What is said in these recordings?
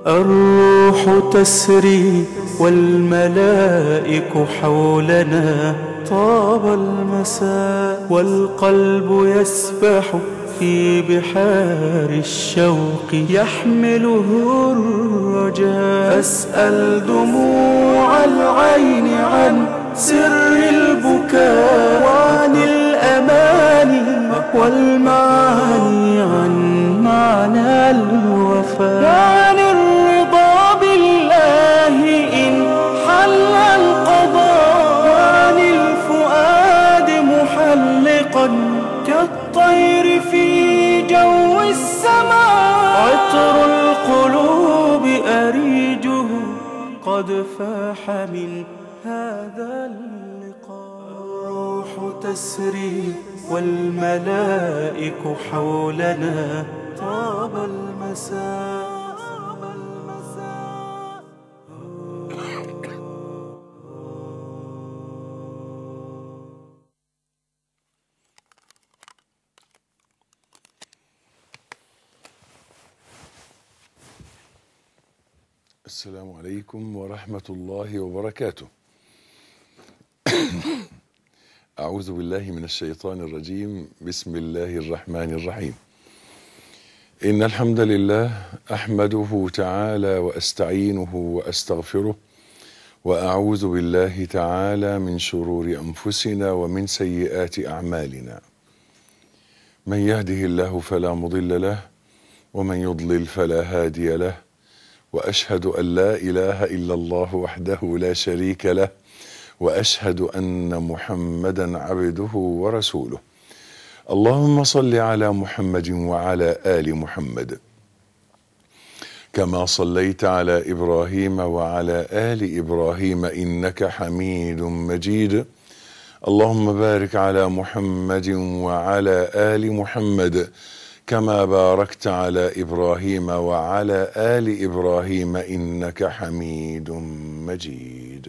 الروح تسري والملائك حولنا طاب المساء والقلب يسبح في بحار الشوق يحمله الرجاء أسأل دموع العين عن سر البكاء وعن الأماني والمعاني عن معنى الوفاء وعن الرضا بالله إن حل القضاء وعن الفؤاد محلقا كالطير في جو السماء عطر القلوب أريجه قد فاح من هذا اللقاء الروح تسري والملائك حولنا طاب المساء طاب المساء السلام عليكم ورحمة الله وبركاته. أعوذ بالله من الشيطان الرجيم، بسم الله الرحمن الرحيم. إن الحمد لله أحمده تعالى وأستعينه وأستغفره وأعوذ بالله تعالى من شرور أنفسنا ومن سيئات أعمالنا. من يهده الله فلا مضل له ومن يضلل فلا هادي له. واشهد ان لا اله الا الله وحده لا شريك له واشهد ان محمدا عبده ورسوله اللهم صل على محمد وعلى ال محمد كما صليت على ابراهيم وعلى ال ابراهيم انك حميد مجيد اللهم بارك على محمد وعلى ال محمد كما باركت على ابراهيم وعلى ال ابراهيم انك حميد مجيد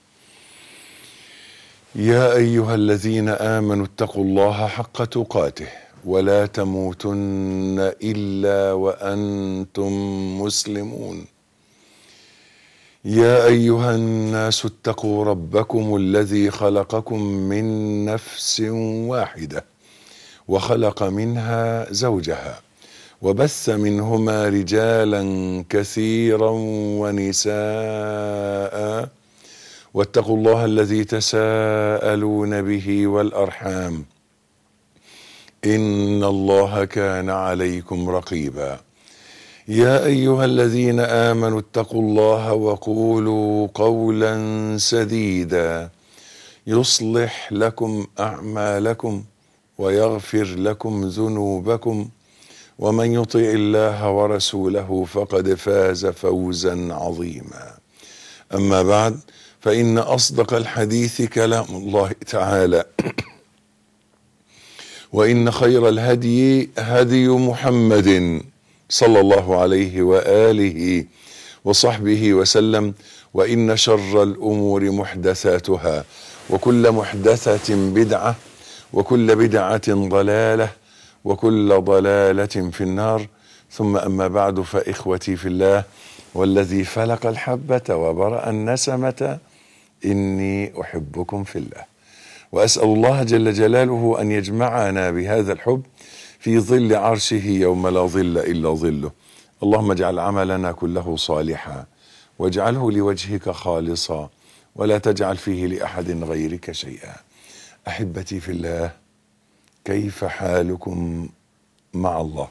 يا ايها الذين امنوا اتقوا الله حق تقاته ولا تموتن الا وانتم مسلمون يا ايها الناس اتقوا ربكم الذي خلقكم من نفس واحده وخلق منها زوجها وبث منهما رجالا كثيرا ونساء واتقوا الله الذي تساءلون به والارحام ان الله كان عليكم رقيبا يا ايها الذين امنوا اتقوا الله وقولوا قولا سديدا يصلح لكم اعمالكم ويغفر لكم ذنوبكم ومن يطع الله ورسوله فقد فاز فوزا عظيما اما بعد فان اصدق الحديث كلام الله تعالى وان خير الهدي هدي محمد صلى الله عليه واله وصحبه وسلم وان شر الامور محدثاتها وكل محدثه بدعه وكل بدعة ضلالة وكل ضلالة في النار ثم أما بعد فإخوتي في الله والذي فلق الحبة وبرأ النسمة إني أحبكم في الله وأسأل الله جل جلاله أن يجمعنا بهذا الحب في ظل عرشه يوم لا ظل إلا ظله اللهم اجعل عملنا كله صالحا واجعله لوجهك خالصا ولا تجعل فيه لأحد غيرك شيئا احبتي في الله كيف حالكم مع الله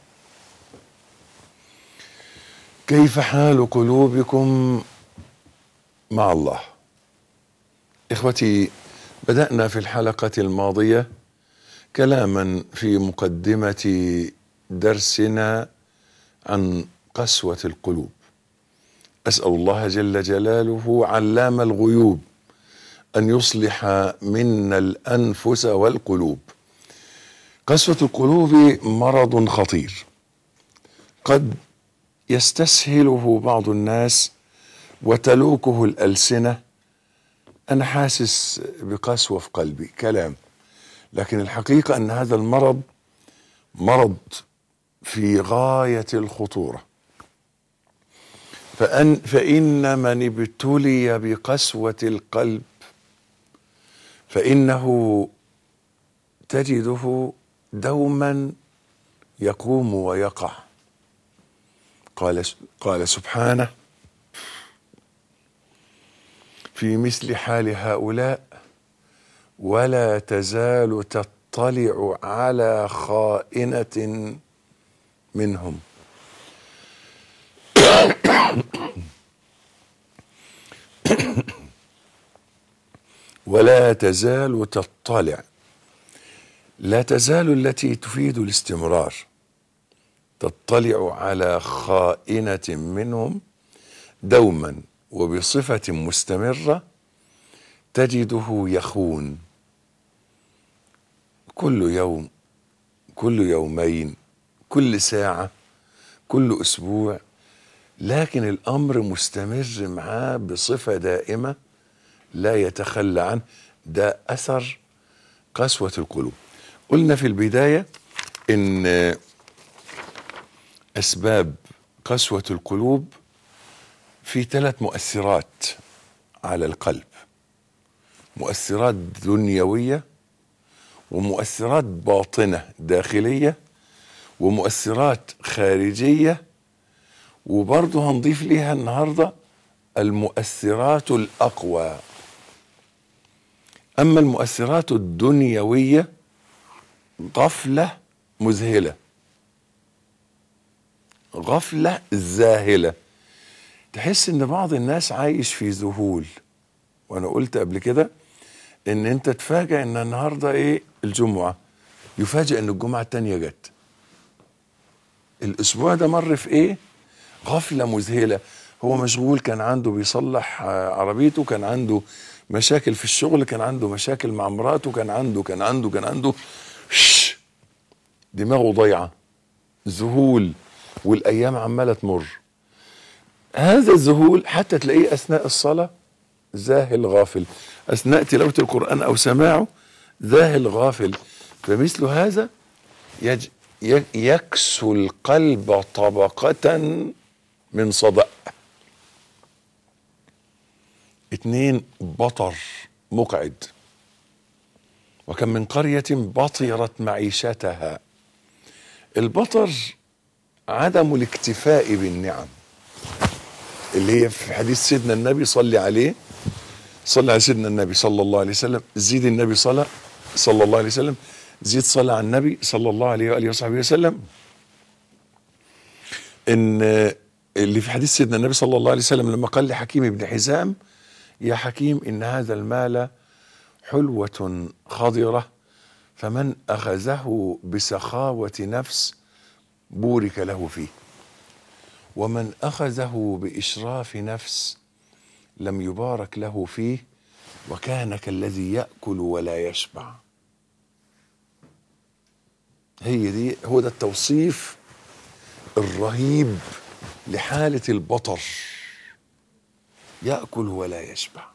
كيف حال قلوبكم مع الله اخوتي بدانا في الحلقه الماضيه كلاما في مقدمه درسنا عن قسوه القلوب اسال الله جل جلاله علام الغيوب ان يصلح منا الانفس والقلوب قسوه القلوب مرض خطير قد يستسهله بعض الناس وتلوكه الالسنه انا حاسس بقسوه في قلبي كلام لكن الحقيقه ان هذا المرض مرض في غايه الخطوره فأن فإن من ابتلي بقسوة القلب فإنه تجده دوما يقوم ويقع قال قال سبحانه في مثل حال هؤلاء ولا تزال تطلع على خائنة منهم ولا تزال تطلع لا تزال التي تفيد الاستمرار تطلع على خائنة منهم دوما وبصفة مستمرة تجده يخون كل يوم كل يومين كل ساعة كل أسبوع لكن الأمر مستمر معاه بصفة دائمة لا يتخلى عنه ده أثر قسوة القلوب قلنا في البداية إن أسباب قسوة القلوب في ثلاث مؤثرات على القلب مؤثرات دنيوية ومؤثرات باطنة داخلية ومؤثرات خارجية وبرضه هنضيف ليها النهاردة المؤثرات الأقوى أما المؤثرات الدنيوية غفلة مذهلة غفلة ذاهلة تحس ان بعض الناس عايش في ذهول وانا قلت قبل كده ان انت تفاجئ ان النهارده ايه الجمعه يفاجئ ان الجمعه التانية جت الاسبوع ده مر في ايه غفله مذهله هو مشغول كان عنده بيصلح آه، عربيته كان عنده مشاكل في الشغل كان عنده مشاكل مع مراته كان عنده كان عنده كان عنده شش دماغه ضايعه ذهول والايام عماله تمر هذا الذهول حتى تلاقيه اثناء الصلاه ذاهل غافل اثناء تلاوه القران او سماعه ذاهل غافل فمثل هذا يج ي- يكسو القلب طبقة من صدأ اتنين بطر مقعد وكم من قرية بطرت معيشتها البطر عدم الاكتفاء بالنعم اللي هي في حديث سيدنا النبي صلي عليه صلى على سيدنا النبي صلى الله عليه وسلم زيد النبي صلى صلى الله عليه وسلم زيد صلى على النبي صلى الله عليه واله وصحبه وسلم ان اللي في حديث سيدنا النبي صلى الله عليه وسلم لما قال لحكيم بن حزام يا حكيم ان هذا المال حلوة خضرة فمن اخذه بسخاوة نفس بورك له فيه ومن اخذه باشراف نفس لم يبارك له فيه وكان كالذي ياكل ولا يشبع هي دي هو ده التوصيف الرهيب لحاله البطر ياكل ولا يشبع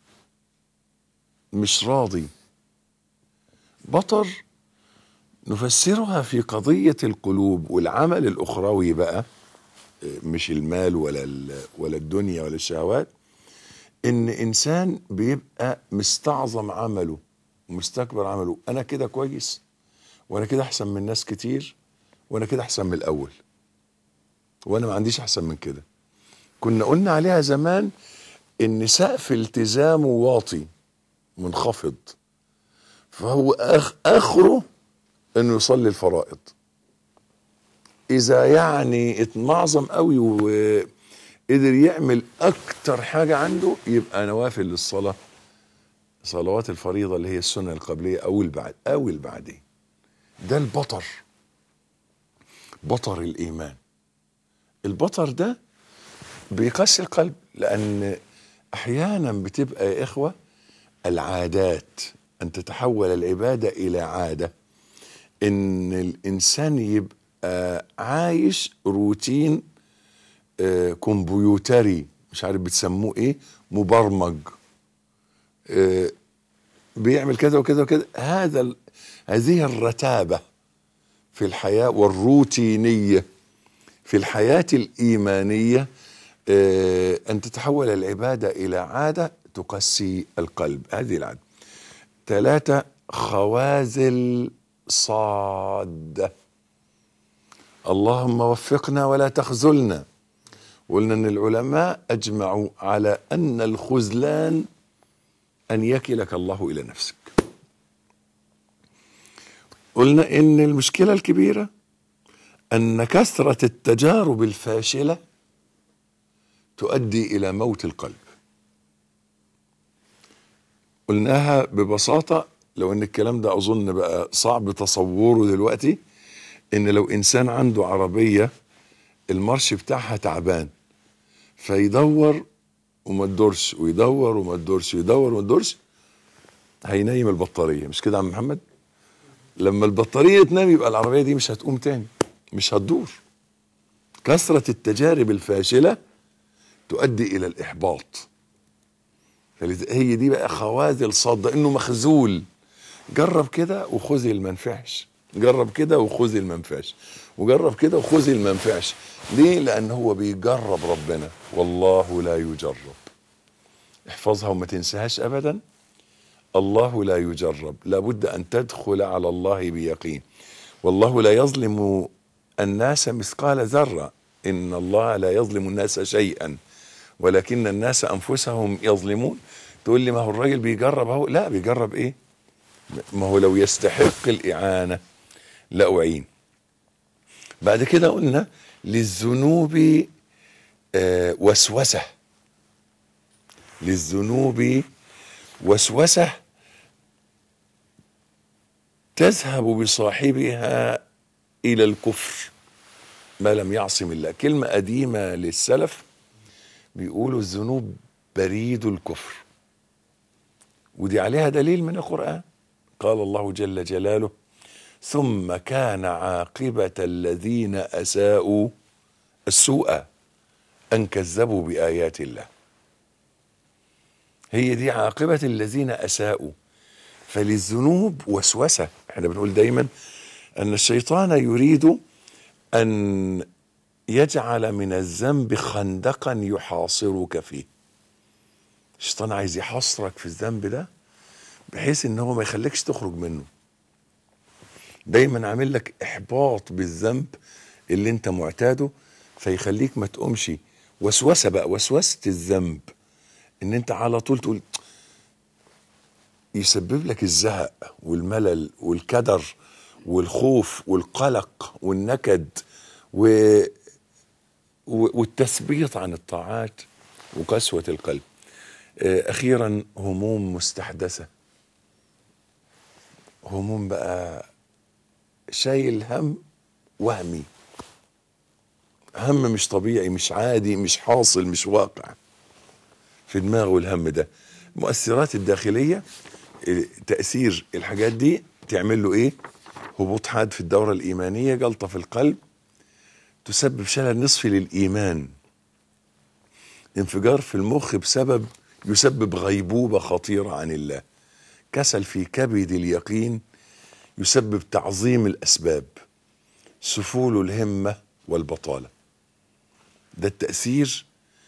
مش راضي بطر نفسرها في قضيه القلوب والعمل الاخروي بقى مش المال ولا ال- ولا الدنيا ولا الشهوات ان انسان بيبقى مستعظم عمله ومستكبر عمله انا كده كويس وانا كده احسن من ناس كتير وانا كده احسن من الاول وانا ما عنديش احسن من كده كنا قلنا عليها زمان ان سقف التزامه واطي منخفض فهو أخ اخره انه يصلي الفرائض اذا يعني اتنعظم قوي وقدر يعمل اكتر حاجه عنده يبقى نوافل للصلاه صلوات الفريضه اللي هي السنه القبليه او البعد او البعدين ده البطر بطر الايمان البطر ده بيقسي القلب لان احيانا بتبقى يا اخوه العادات ان تتحول العباده الى عاده ان الانسان يبقى عايش روتين آه، كمبيوتري مش عارف بتسموه ايه مبرمج آه، بيعمل كذا وكذا وكذا هذا ال- هذه الرتابه في الحياه والروتينيه في الحياه الايمانيه آه، أن تتحول العبادة إلى عادة تقسي القلب هذه العادة ثلاثة خوازل صادة اللهم وفقنا ولا تخذلنا قلنا ان العلماء اجمعوا على ان الخذلان ان يكلك الله الى نفسك قلنا ان المشكله الكبيره ان كثره التجارب الفاشله تؤدي الى موت القلب قلناها ببساطه لو ان الكلام ده اظن بقى صعب تصوره دلوقتي ان لو انسان عنده عربيه المارش بتاعها تعبان فيدور وما تدورش ويدور وما تدورش ويدور وما تدورش هينيم البطاريه مش كده يا عم محمد لما البطاريه تنام يبقى العربيه دي مش هتقوم تاني مش هتدور كثره التجارب الفاشله تؤدي الى الاحباط فلذ- هي دي بقى خوازل صادة انه مخزول جرب كده وخذل ما نفعش جرب كده وخذل ما نفعش وجرب كده وخذل ما نفعش ليه لان هو بيجرب ربنا والله لا يجرب احفظها وما تنساهاش ابدا الله لا يجرب لابد ان تدخل على الله بيقين والله لا يظلم الناس مثقال ذره ان الله لا يظلم الناس شيئا ولكن الناس انفسهم يظلمون تقول لي ما هو الراجل بيجرب اهو لا بيجرب ايه ما هو لو يستحق الاعانه لاعين بعد كده قلنا للذنوب آه، وسوسه للذنوب وسوسه تذهب بصاحبها الى الكفر ما لم يعصم الله كلمه قديمه للسلف بيقولوا الذنوب بريد الكفر ودي عليها دليل من القرآن قال الله جل جلاله ثم كان عاقبة الذين أساءوا السوء أن كذبوا بآيات الله هي دي عاقبة الذين أساءوا فللذنوب وسوسة احنا بنقول دايما أن الشيطان يريد أن يجعل من الذنب خندقا يحاصرك فيه الشيطان عايز يحاصرك في الذنب ده بحيث ان هو ما يخليكش تخرج منه دايما عامل لك احباط بالذنب اللي انت معتاده فيخليك ما تقومش وسوسه بقى وسوسه الذنب ان انت على طول تقول يسبب لك الزهق والملل والكدر والخوف والقلق والنكد و... و... والتثبيط عن الطاعات وقسوة القلب آه، أخيرا هموم مستحدثة هموم بقى شايل هم وهمي هم مش طبيعي مش عادي مش حاصل مش واقع في دماغه الهم ده المؤثرات الداخلية آه، تأثير الحاجات دي تعمل له ايه هبوط حاد في الدورة الإيمانية جلطة في القلب تسبب شلل نصفي للإيمان انفجار في المخ بسبب يسبب غيبوبة خطيرة عن الله كسل في كبد اليقين يسبب تعظيم الأسباب سفول الهمة والبطالة ده التأثير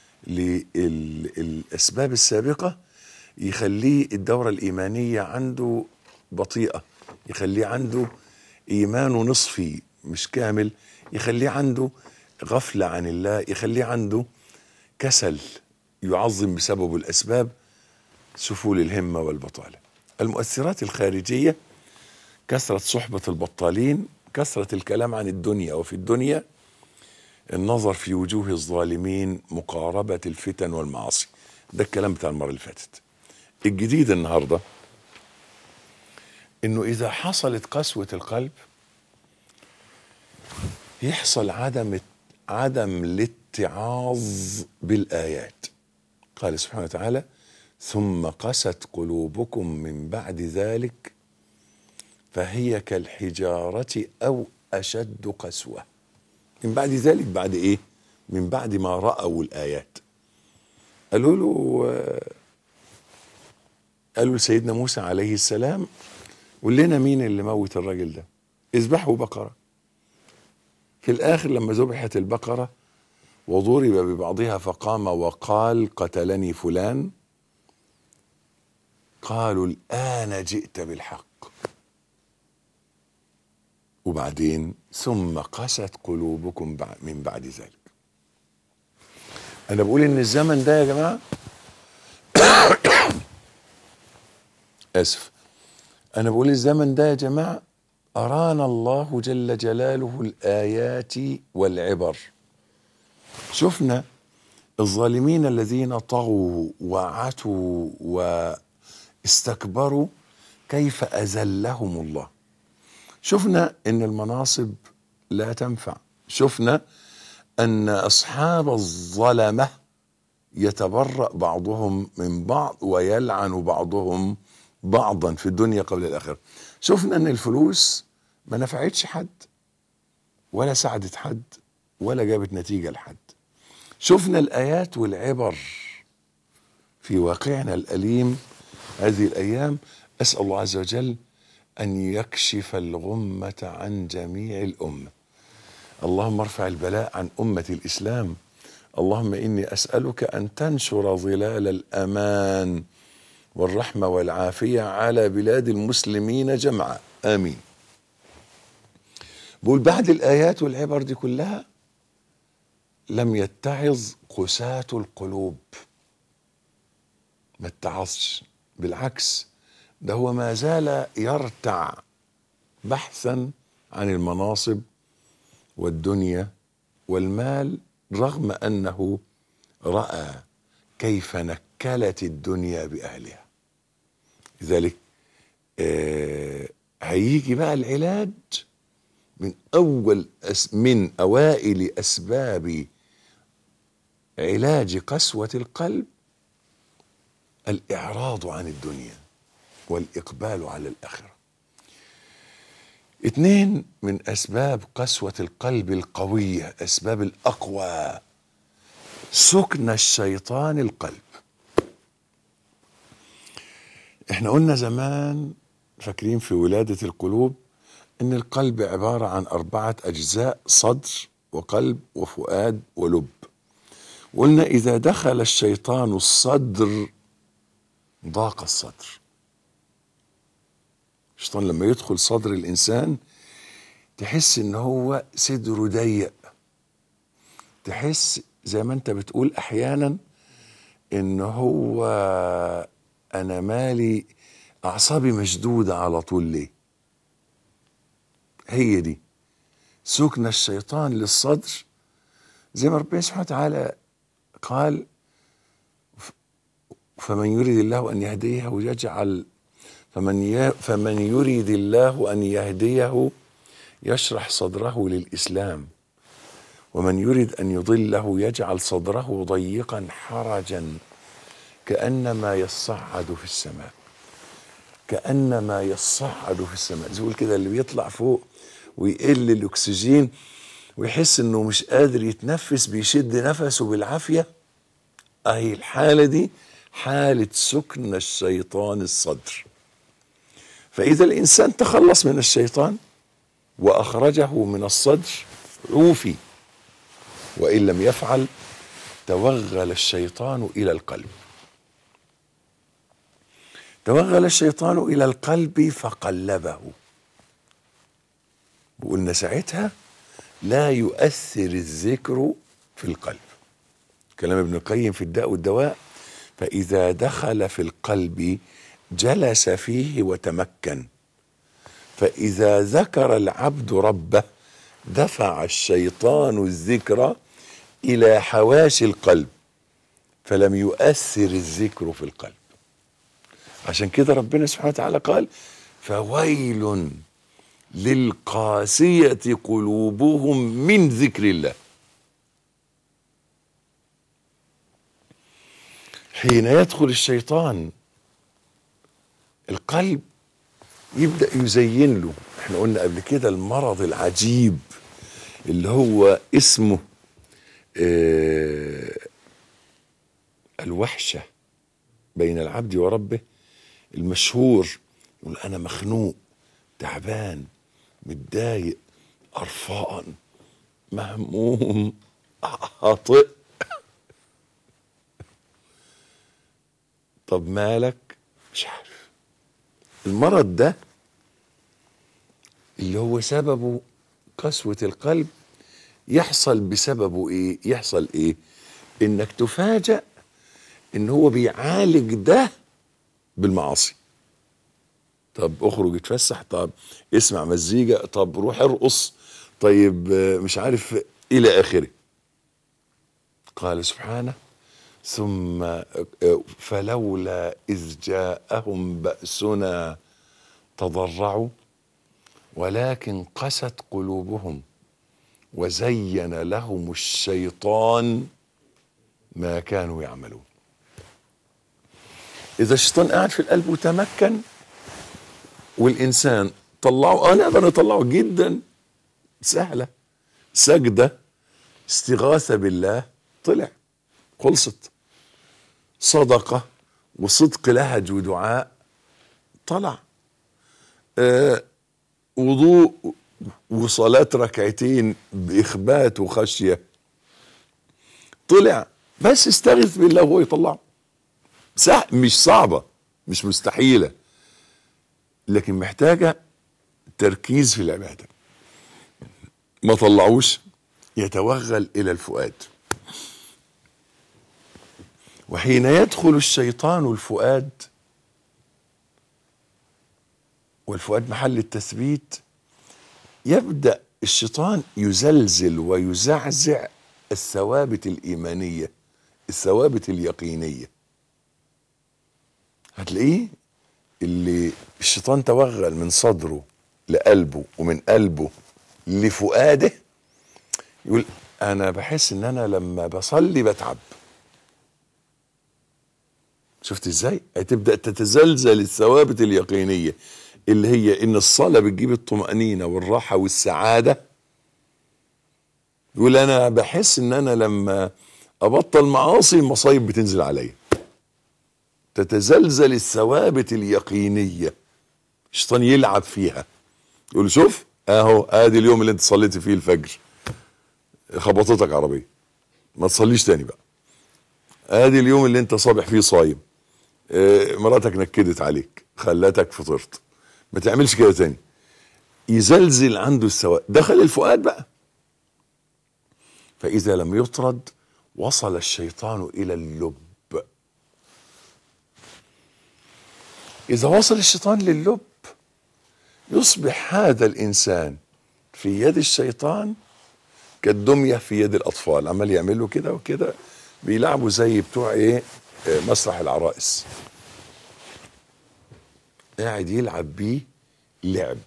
للأسباب السابقة يخليه الدورة الإيمانية عنده بطيئة يخليه عنده إيمانه نصفي مش كامل يخليه عنده غفلة عن الله يخليه عنده كسل يعظم بسبب الأسباب سفول الهمة والبطالة المؤثرات الخارجية كثرة صحبة البطالين كثرة الكلام عن الدنيا وفي الدنيا النظر في وجوه الظالمين مقاربة الفتن والمعاصي ده الكلام بتاع المرة اللي فاتت الجديد النهاردة انه اذا حصلت قسوة القلب يحصل عدم عدم الاتعاظ بالآيات قال سبحانه وتعالى ثم قست قلوبكم من بعد ذلك فهي كالحجارة أو أشد قسوة من بعد ذلك بعد إيه؟ من بعد ما رأوا الآيات قالوا له آه، قالوا لسيدنا موسى عليه السلام قول لنا مين اللي موت الراجل ده اذبحوا بقرة في الآخر لما ذبحت البقرة وضرب ببعضها فقام وقال قتلني فلان قالوا الآن جئت بالحق وبعدين ثم قست قلوبكم بع- من بعد ذلك أنا بقول إن الزمن ده يا جماعة آسف أنا بقول الزمن ده يا جماعة أرانا الله جل جلاله الآيات والعبر شفنا الظالمين الذين طغوا وعتوا واستكبروا كيف أذلهم الله شفنا ان المناصب لا تنفع شفنا ان اصحاب الظلمه يتبرأ بعضهم من بعض ويلعن بعضهم بعضا في الدنيا قبل الاخره شفنا ان الفلوس ما نفعتش حد ولا ساعدت حد ولا جابت نتيجه لحد شفنا الايات والعبر في واقعنا الاليم هذه الايام اسال الله عز وجل ان يكشف الغمه عن جميع الامه اللهم ارفع البلاء عن امه الاسلام اللهم اني اسالك ان تنشر ظلال الامان والرحمه والعافيه على بلاد المسلمين جمعا امين بقول بعد الايات والعبر دي كلها لم يتعظ قساة القلوب ما اتعظش بالعكس ده هو ما زال يرتع بحثا عن المناصب والدنيا والمال رغم انه راى كيف نكلت الدنيا باهلها لذلك آه هيجي بقى العلاج من اول أس من اوائل اسباب علاج قسوه القلب الاعراض عن الدنيا والاقبال على الاخره اثنين من اسباب قسوه القلب القويه اسباب الاقوى سكن الشيطان القلب احنا قلنا زمان فاكرين في ولاده القلوب ان القلب عباره عن اربعه اجزاء صدر وقلب وفؤاد ولب قلنا اذا دخل الشيطان الصدر ضاق الصدر الشيطان لما يدخل صدر الانسان تحس ان هو صدره ضيق تحس زي ما انت بتقول احيانا ان هو انا مالي اعصابي مشدوده على طول ليه هي دي سكن الشيطان للصدر زي ما ربنا سبحانه وتعالى قال فمن يريد الله ان يهديه يجعل فمن ي... فمن يريد الله ان يهديه يشرح صدره للاسلام ومن يريد ان يضله يجعل صدره ضيقا حرجا كانما يصعد في السماء كانما يصعد في السماء زي كده اللي بيطلع فوق ويقل الاكسجين ويحس انه مش قادر يتنفس بيشد نفسه بالعافيه اهي الحاله دي حاله سكن الشيطان الصدر فاذا الانسان تخلص من الشيطان واخرجه من الصدر عوفي وان لم يفعل توغل الشيطان الى القلب توغل الشيطان الى القلب فقلبه وقلنا ساعتها لا يؤثر الذكر في القلب كلام ابن القيم في الداء والدواء فاذا دخل في القلب جلس فيه وتمكن فاذا ذكر العبد ربه دفع الشيطان الذكر الى حواشي القلب فلم يؤثر الذكر في القلب عشان كده ربنا سبحانه وتعالى قال فويل للقاسية قلوبهم من ذكر الله حين يدخل الشيطان القلب يبدأ يزين له احنا قلنا قبل كده المرض العجيب اللي هو اسمه اه الوحشة بين العبد وربه المشهور يقول انا مخنوق تعبان متضايق قرفان مهموم خاطئ طب مالك مش عارف المرض ده اللي هو سببه قسوة القلب يحصل بسببه ايه يحصل ايه انك تفاجأ ان هو بيعالج ده بالمعاصي طب اخرج اتفسح طب اسمع مزيكا طب روح ارقص طيب آه، مش عارف الى اخره قال سبحانه ثم آه، فلولا اذ جاءهم باسنا تضرعوا ولكن قست قلوبهم وزين لهم الشيطان ما كانوا يعملون اذا الشيطان قاعد في القلب وتمكن والانسان طلعه اه نقدر نطلعه جدا سهله سجده استغاثه بالله طلع خلصت صدقه وصدق لهج ودعاء طلع آه وضوء وصلاة ركعتين بإخبات وخشية طلع بس استغيث بالله وهو يطلعه سه مش صعبة مش مستحيلة لكن محتاجة تركيز في العبادة ما طلعوش يتوغل إلى الفؤاد وحين يدخل الشيطان الفؤاد والفؤاد محل التثبيت يبدا الشيطان يزلزل ويزعزع الثوابت الايمانيه الثوابت اليقينيه هتلاقيه اللي الشيطان توغل من صدره لقلبه ومن قلبه لفؤاده يقول انا بحس ان انا لما بصلي بتعب شفت ازاي هتبدا تتزلزل الثوابت اليقينيه اللي هي ان الصلاه بتجيب الطمانينه والراحه والسعاده يقول انا بحس ان انا لما ابطل معاصي المصايب بتنزل عليا تتزلزل الثوابت اليقينيه الشيطان يلعب فيها يقول شوف اهو ادي اليوم اللي انت صليت فيه الفجر خبطتك عربيه ما تصليش تاني بقى ادي اليوم اللي انت صابح فيه صايم اه مراتك نكدت عليك خلتك فطرت ما تعملش كده تاني يزلزل عنده السواء دخل الفؤاد بقى فإذا لم يطرد وصل الشيطان إلى اللب إذا وصل الشيطان للب يصبح هذا الإنسان في يد الشيطان كالدمية في يد الأطفال عمال يعملوا كده وكده بيلعبوا زي بتوع إيه آه، مسرح العرائس قاعد يلعب بيه لعب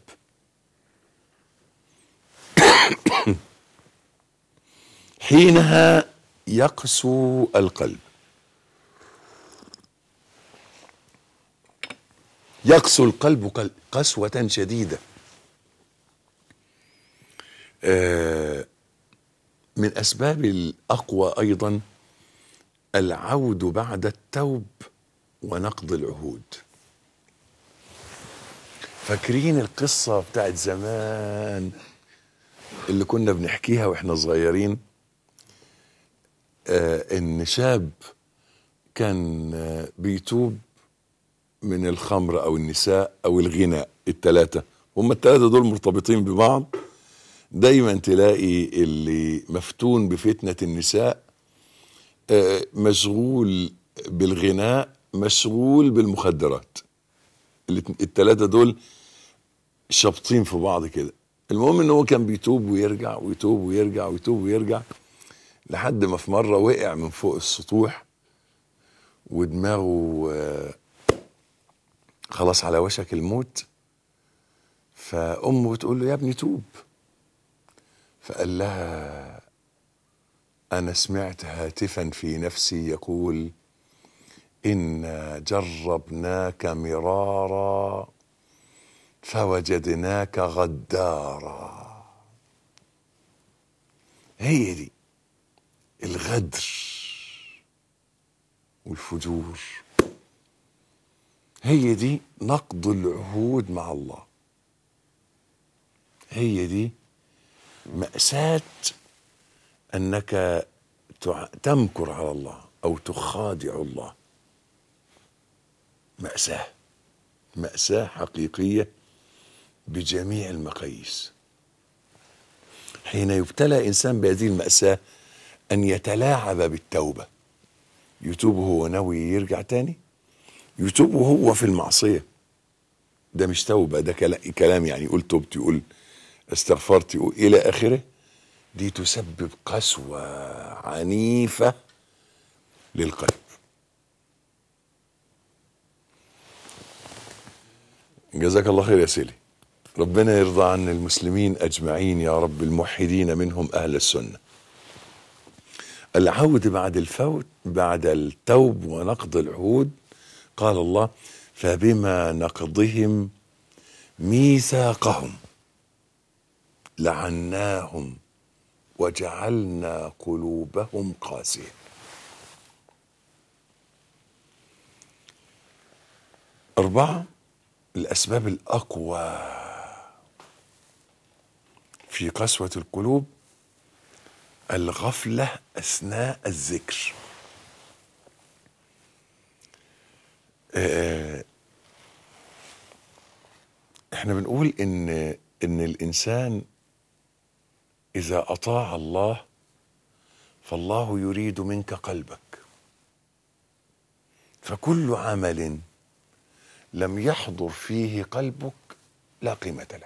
حينها يقسو القلب يقسو القلب قل- قسوة شديدة آه، من أسباب الأقوى أيضا العود بعد التوب ونقض العهود فاكرين القصة بتاعت زمان اللي كنا بنحكيها واحنا صغيرين آه ان شاب كان آه بيتوب من الخمر او النساء او الغناء التلاتة هم التلاتة دول مرتبطين ببعض دايما تلاقي اللي مفتون بفتنة النساء آه مشغول بالغناء مشغول بالمخدرات الاتن- التلاتة دول شابطين في بعض كده المهم ان هو كان بيتوب ويرجع ويتوب ويرجع ويتوب ويرجع لحد ما في مره وقع من فوق السطوح ودماغه آه، خلاص على وشك الموت فامه بتقول له يا ابني توب فقال لها انا سمعت هاتفا في نفسي يقول انا جربناك مرارا فوجدناك غدارا هي دي الغدر والفجور هي دي نقض العهود مع الله هي دي مأساة انك تع- تمكر على الله او تخادع الله ماساه ماساه حقيقيه بجميع المقاييس حين يبتلى انسان بهذه الماساه ان يتلاعب بالتوبه يتوب وهو ناوي يرجع تاني يتوب وهو في المعصيه ده مش توبه ده كلا- كلام يعني يقول تبت يقول استغفرت يقول الى اخره دي تسبب قسوه عنيفه للقلب جزاك الله خير يا سيدي ربنا يرضى عن المسلمين اجمعين يا رب الموحدين منهم اهل السنه العود بعد الفوت بعد التوب ونقض العهود قال الله فبما نقضهم ميثاقهم لعناهم وجعلنا قلوبهم قاسيه اربعه الاسباب الاقوى في قسوه القلوب الغفله اثناء الذكر آه، احنا بنقول ان ان الانسان اذا اطاع الله فالله يريد منك قلبك فكل عمل لم يحضر فيه قلبك لا قيمه له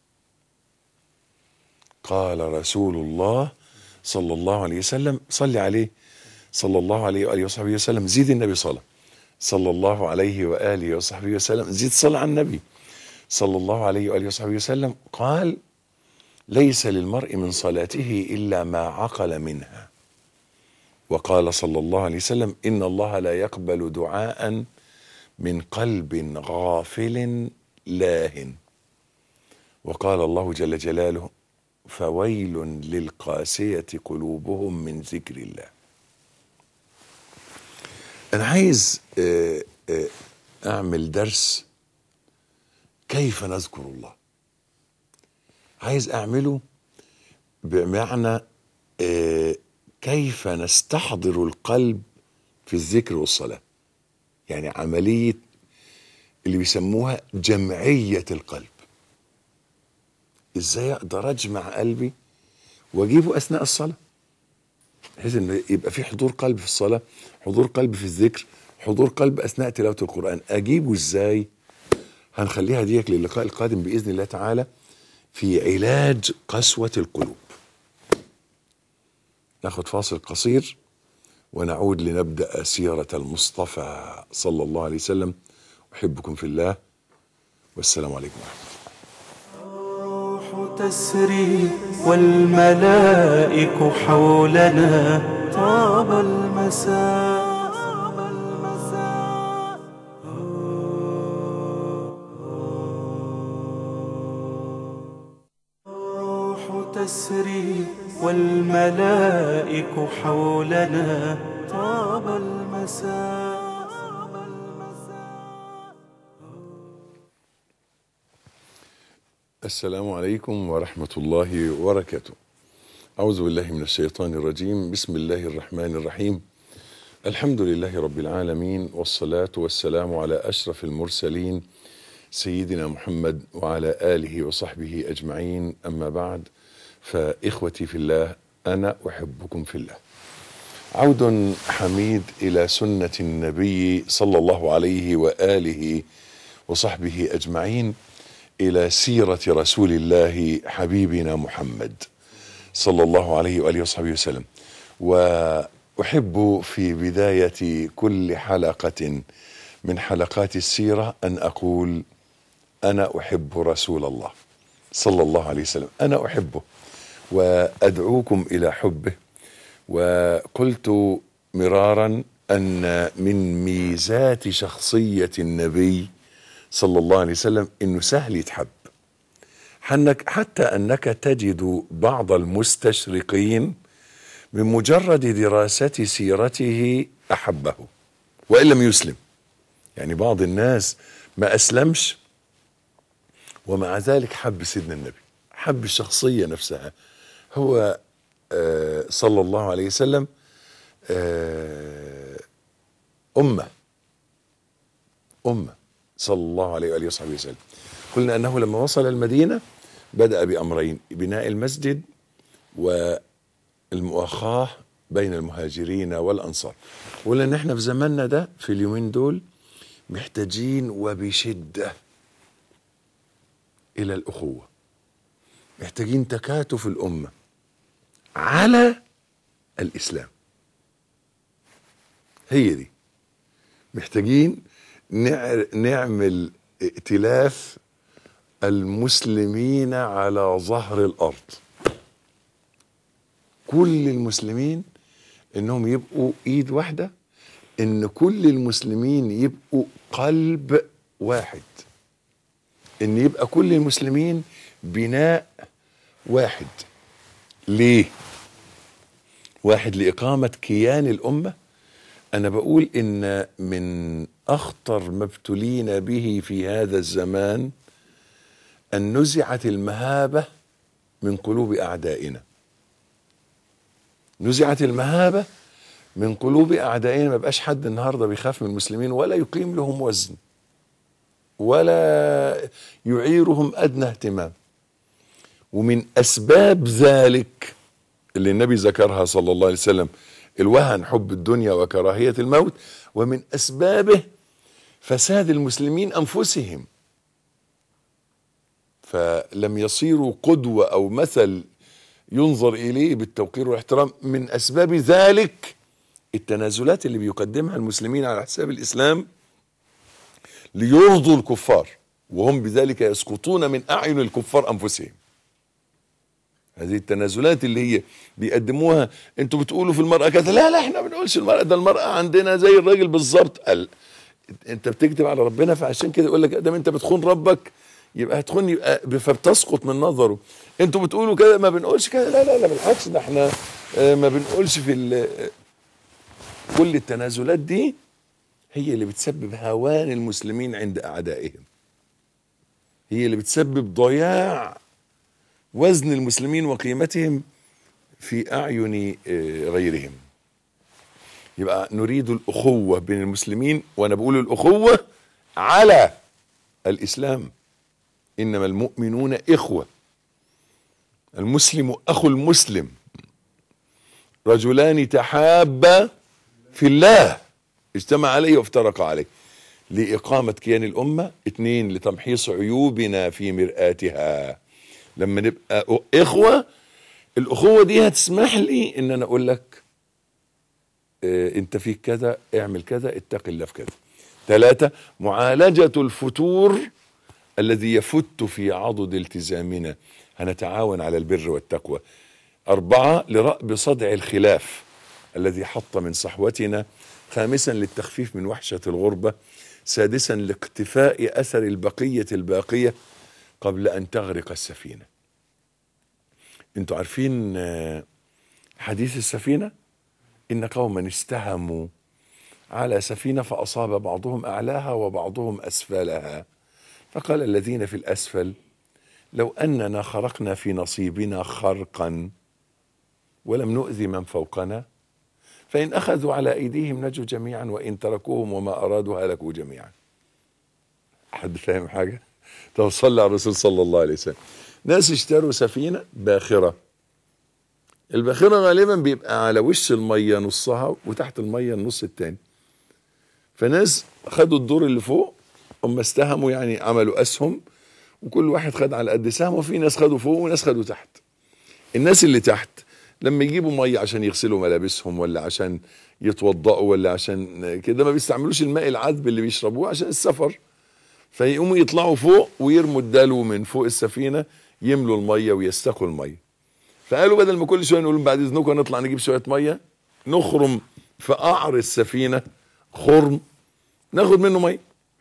قال رسول الله صلى الله عليه وسلم صل عليه صلى الله عليه واله وصحبه وسلم زيد النبي صلاه صلى الله عليه واله وصحبه وسلم زيد صلى على النبي صلى الله عليه واله وصحبه وسلم قال ليس للمرء من صلاته الا ما عقل منها وقال صلى الله عليه وسلم ان الله لا يقبل دعاء من قلب غافل لاه وقال الله جل جلاله فويل للقاسيه قلوبهم من ذكر الله انا عايز آه، آه، اعمل درس كيف نذكر الله عايز اعمله بمعنى آه، كيف نستحضر القلب في الذكر والصلاه يعني عمليه اللي بيسموها جمعيه القلب ازاي اقدر اجمع قلبي واجيبه اثناء الصلاه بحيث ان يبقى في حضور قلب في الصلاه حضور قلب في الذكر حضور قلب اثناء تلاوه القران اجيبه ازاي هنخليها ديك للقاء القادم باذن الله تعالى في علاج قسوه القلوب ناخد فاصل قصير ونعود لنبدا سيره المصطفى صلى الله عليه وسلم احبكم في الله والسلام عليكم ورحمه الله الروح تسري والملائك حولنا طاب المساء الروح تسري والملائك حولنا طاب المساء السلام عليكم ورحمة الله وبركاته. أعوذ بالله من الشيطان الرجيم، بسم الله الرحمن الرحيم. الحمد لله رب العالمين والصلاة والسلام على أشرف المرسلين سيدنا محمد وعلى آله وصحبه أجمعين أما بعد فإخوتي في الله أنا أحبكم في الله. عود حميد إلى سنة النبي صلى الله عليه وآله وصحبه أجمعين الى سيره رسول الله حبيبنا محمد صلى الله عليه واله وصحبه وسلم واحب في بدايه كل حلقه من حلقات السيره ان اقول انا احب رسول الله صلى الله عليه وسلم انا احبه وادعوكم الى حبه وقلت مرارا ان من ميزات شخصيه النبي صلى الله عليه وسلم انه سهل يتحب حنك حتى انك تجد بعض المستشرقين من مجرد دراسة سيرته احبه وان لم يسلم يعني بعض الناس ما اسلمش ومع ذلك حب سيدنا النبي حب الشخصية نفسها هو آه صلى الله عليه وسلم آه أمة أمة صلى الله عليه وآله وصحبه وسلم قلنا أنه لما وصل المدينة بدأ بأمرين بناء المسجد والمؤاخاة بين المهاجرين والأنصار قلنا أن احنا في زماننا ده في اليومين دول محتاجين وبشدة إلى الأخوة محتاجين تكاتف الأمة على الإسلام هي دي محتاجين نع- نعمل ائتلاف المسلمين على ظهر الارض كل المسلمين انهم يبقوا ايد واحده ان كل المسلمين يبقوا قلب واحد ان يبقى كل المسلمين بناء واحد ليه واحد لاقامه كيان الامه انا بقول ان من اخطر ما ابتلينا به في هذا الزمان ان نزعت المهابه من قلوب اعدائنا نزعت المهابه من قلوب اعدائنا ما بقاش حد النهارده بيخاف من المسلمين ولا يقيم لهم وزن ولا يعيرهم ادنى اهتمام ومن اسباب ذلك اللي النبي ذكرها صلى الله عليه وسلم الوهن حب الدنيا وكراهيه الموت ومن اسبابه فساد المسلمين انفسهم فلم يصيروا قدوه او مثل ينظر اليه بالتوقير والاحترام من اسباب ذلك التنازلات اللي بيقدمها المسلمين على حساب الاسلام ليرضوا الكفار وهم بذلك يسقطون من اعين الكفار انفسهم هذه التنازلات اللي هي بيقدموها انتوا بتقولوا في المرأة كذا لا لا احنا ما بنقولش المرأة ده المرأة عندنا زي الراجل بالظبط قال انت بتكذب على ربنا فعشان كده يقول لك ادام انت بتخون ربك يبقى هتخون يبقى فبتسقط من نظره انتوا بتقولوا كده ما بنقولش كده لا لا لا بالعكس ده احنا اه، ما بنقولش في ال- كل التنازلات دي هي اللي بتسبب هوان المسلمين عند اعدائهم هي اللي بتسبب ضياع وزن المسلمين وقيمتهم في اعين آه، غيرهم يبقى نريد الاخوه بين المسلمين وانا بقول الاخوه على الاسلام انما المؤمنون اخوه المسلم اخو المسلم رجلان تحابا في الله اجتمع عليه وافترقا عليه لإقامة كيان الأمة اتنين لتمحيص عيوبنا في مرآتها لما نبقى إخوة الأخوة دي هتسمح لي إن أنا أقول لك اه أنت فيك كذا اعمل كذا اتق الله في كذا ثلاثة معالجة الفتور الذي يفت في عضد التزامنا هنتعاون على البر والتقوى أربعة لرأب صدع الخلاف الذي حط من صحوتنا خامسا للتخفيف من وحشة الغربة سادسا لاقتفاء أثر البقية الباقية قبل أن تغرق السفينة انتوا عارفين آه، حديث السفينة إن قوما استهموا على سفينة فأصاب بعضهم أعلاها وبعضهم أسفلها فقال الذين في الأسفل لو أننا خرقنا في نصيبنا خرقا ولم نؤذي من فوقنا فإن أخذوا على أيديهم نجوا جميعا وإن تركوهم وما أرادوا هلكوا جميعا حد فاهم حاجة طب صلى على الرسول صلى الله عليه وسلم ناس اشتروا سفينة باخرة الباخرة غالبا بيبقى على وش المية نصها وتحت المية النص التاني فناس خدوا الدور اللي فوق هم استهموا يعني عملوا أسهم وكل واحد خد على قد سهمه وفي ناس خدوا فوق وناس خدوا تحت الناس اللي تحت لما يجيبوا ميه عشان يغسلوا ملابسهم ولا عشان يتوضأوا ولا عشان كده ما بيستعملوش الماء العذب اللي بيشربوه عشان السفر فيقوموا يطلعوا فوق ويرموا الدلو من فوق السفينه يملوا الميه ويستقوا الميه فقالوا بدل ما كل شويه نقول بعد اذنكم نطلع نجيب شويه ميه نخرم في قعر السفينه خرم ناخد منه ميه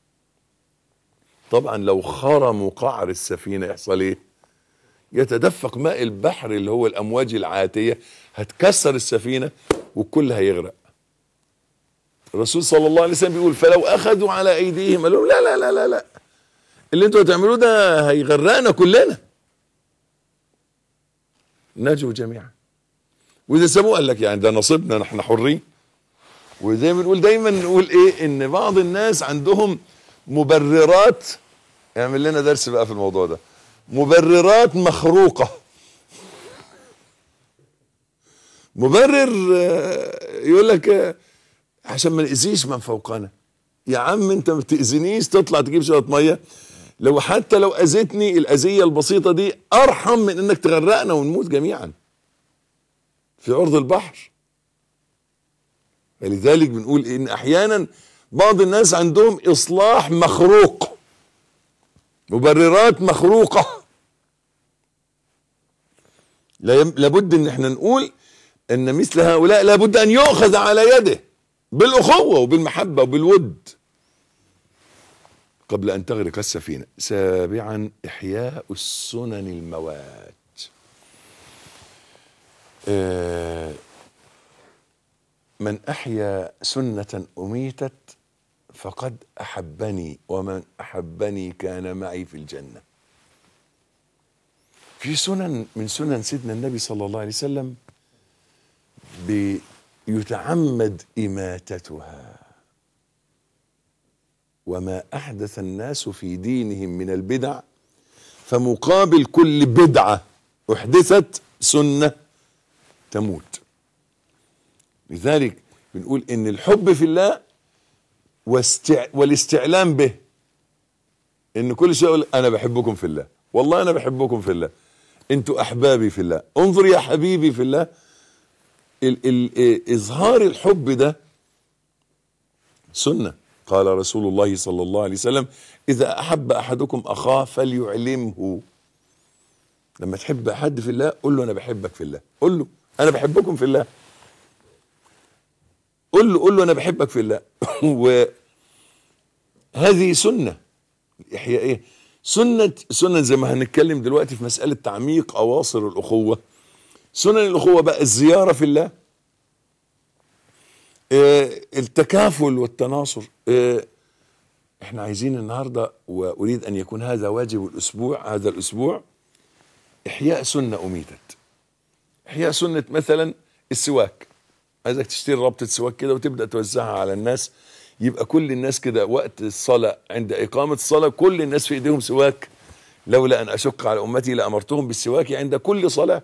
طبعا لو خرموا قعر السفينه يحصل ايه؟ يتدفق ماء البحر اللي هو الامواج العاتيه هتكسر السفينه والكل هيغرق الرسول صلى الله عليه وسلم بيقول فلو اخذوا على ايديهم قال لهم لا لا لا لا لا اللي انتوا هتعملوه ده هيغرقنا كلنا نجوا جميعا واذا سابوه قال لك يعني ده نصيبنا احنا حرين وزي ما بنقول دايما نقول ايه ان بعض الناس عندهم مبررات اعمل لنا درس بقى في الموضوع ده مبررات مخروقه مبرر آه، يقول لك آه، عشان ما نأذيش من فوقنا يا عم انت ما بتأذينيش تطلع تجيب شويه ميه لو حتى لو اذيتني الاذيه البسيطه دي ارحم من انك تغرقنا ونموت جميعا في عرض البحر فلذلك بنقول ان احيانا بعض الناس عندهم اصلاح مخروق مبررات مخروقه لا يم- لابد ان احنا نقول ان مثل هؤلاء لابد ان يؤخذ على يده بالاخوه وبالمحبه وبالود قبل ان تغرق السفينه سابعا احياء السنن الموات آه، من احيا سنه اميتت فقد احبني ومن احبني كان معي في الجنه في سنن من سنن سيدنا النبي صلى الله عليه وسلم بيتعمد اماتتها وما احدث الناس في دينهم من البدع فمقابل كل بدعه احدثت سنه تموت لذلك بنقول ان الحب في الله واستع... والاستعلام به ان كل شيء يقول انا بحبكم في الله والله انا بحبكم في الله انتوا احبابي في الله انظر يا حبيبي في الله ال... ال... إيه، اظهار الحب ده سنه قال رسول الله صلى الله عليه وسلم اذا احب احدكم اخاه فليعلمه لما تحب حد في الله قول له انا بحبك في الله قول له انا بحبكم في الله قول له قول له انا بحبك في الله وهذه سنه احياء ايه سنه سنه زي ما هنتكلم دلوقتي في مساله تعميق اواصر الاخوه سنن الاخوه بقى الزياره في الله آه، التكافل والتناصر آه، احنا عايزين النهارده واريد ان يكون هذا واجب الاسبوع هذا الاسبوع احياء سنه اميتت احياء سنه مثلا السواك عايزك تشتري ربطه سواك كده وتبدا توزعها على الناس يبقى كل الناس كده وقت الصلاه عند اقامه الصلاه كل الناس في ايديهم سواك لولا ان اشق على امتي لامرتهم بالسواك عند كل صلاه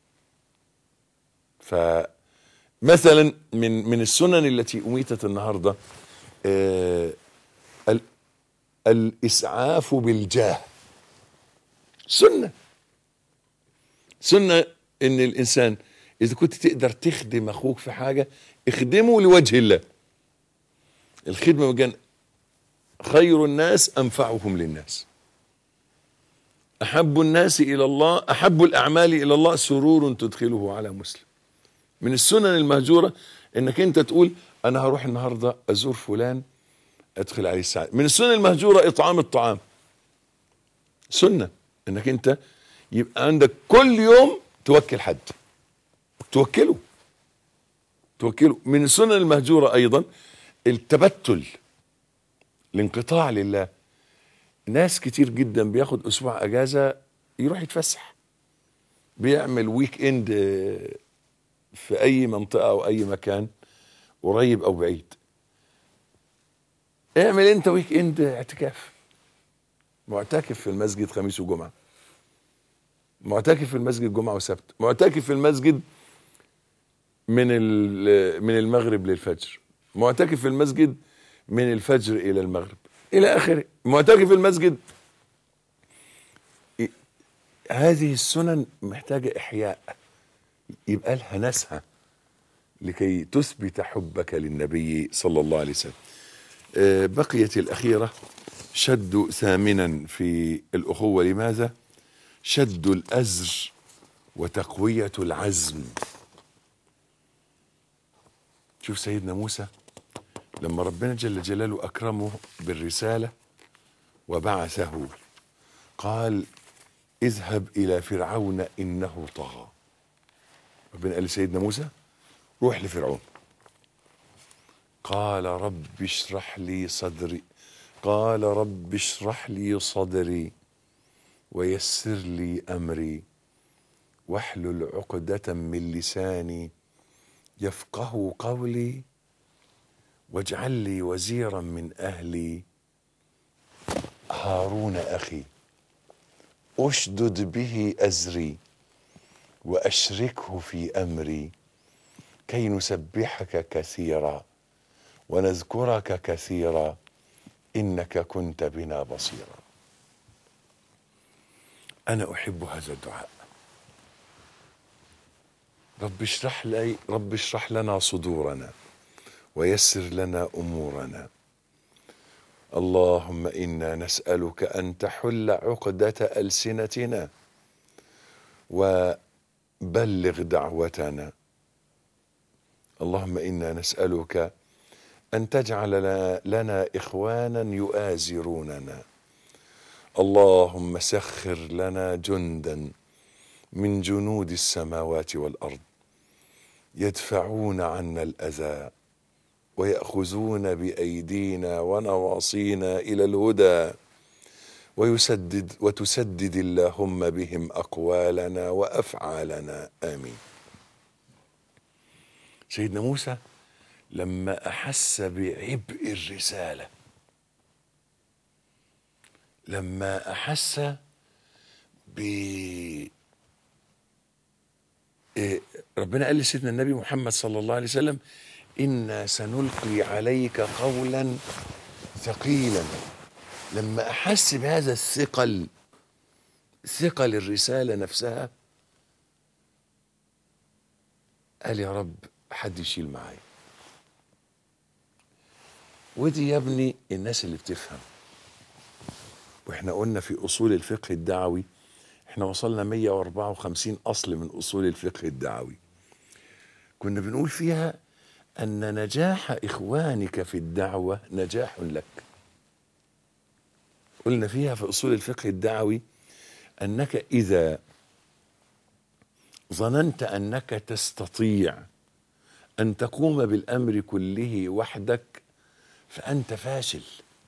فمثلا من من السنن التي اميتت النهارده آه ال- الاسعاف بالجاه سنه سنه ان الانسان اذا كنت تقدر تخدم اخوك في حاجه اخدمه لوجه الله الخدمه مجان خير الناس انفعهم للناس احب الناس الى الله احب الاعمال الى الله سرور تدخله على مسلم من السنن المهجوره انك انت تقول انا هروح النهارده ازور فلان ادخل عليه السعاده من السنن المهجوره اطعام الطعام سنه انك انت يبقى عندك كل يوم توكل حد توكله توكله من السنن المهجوره ايضا التبتل الانقطاع لله ناس كتير جدا بياخد اسبوع اجازه يروح يتفسح بيعمل ويك اند آه، في اي منطقه او اي مكان قريب او بعيد اعمل انت ويك اند اعتكاف معتكف في المسجد خميس وجمعه معتكف في المسجد جمعه وسبت معتكف في المسجد من ال- من المغرب للفجر معتكف في المسجد من الفجر الى المغرب الى اخره معتكف في المسجد ي- هذه السنن محتاجه احياء يبقى لها ناسها لكي تثبت حبك للنبي صلى الله عليه وسلم آه، بقيت الأخيرة شد ثامنا في الأخوة لماذا شد الأزر وتقوية العزم شوف سيدنا موسى لما ربنا جل جلاله أكرمه بالرسالة وبعثه قال اذهب إلى فرعون إنه طغى ربنا قال لسيدنا موسى روح لفرعون قال رب اشرح لي صدري قال رب اشرح لي صدري ويسر لي امري واحلل عقدة من لساني يفقه قولي واجعل لي وزيرا من أهلي هارون أخي أشدد به أزري وأشركه في أمري كي نسبحك كثيرا ونذكرك كثيرا انك كنت بنا بصيرا انا احب هذا الدعاء رب اشرح لي رب اشرح لنا صدورنا ويسر لنا امورنا اللهم انا نسالك ان تحل عقده السنتنا وبلغ دعوتنا اللهم انا نسالك ان تجعل لنا, لنا اخوانا يؤازروننا اللهم سخر لنا جندا من جنود السماوات والارض يدفعون عنا الاذى وياخذون بايدينا ونواصينا الى الهدى ويسدد وتسدد اللهم بهم اقوالنا وافعالنا امين سيدنا موسى لما احس بعبء الرساله لما احس ب إيه، ربنا قال لسيدنا النبي محمد صلى الله عليه وسلم انا سنلقي عليك قولا ثقيلا لما احس بهذا الثقل ثقل الرساله نفسها قال يا رب حد يشيل معايا ودي يا ابني الناس اللي بتفهم واحنا قلنا في اصول الفقه الدعوي احنا وصلنا 154 اصل من اصول الفقه الدعوي كنا بنقول فيها ان نجاح اخوانك في الدعوه نجاح لك قلنا فيها في اصول الفقه الدعوي انك اذا ظننت انك تستطيع ان تقوم بالامر كله وحدك فانت فاشل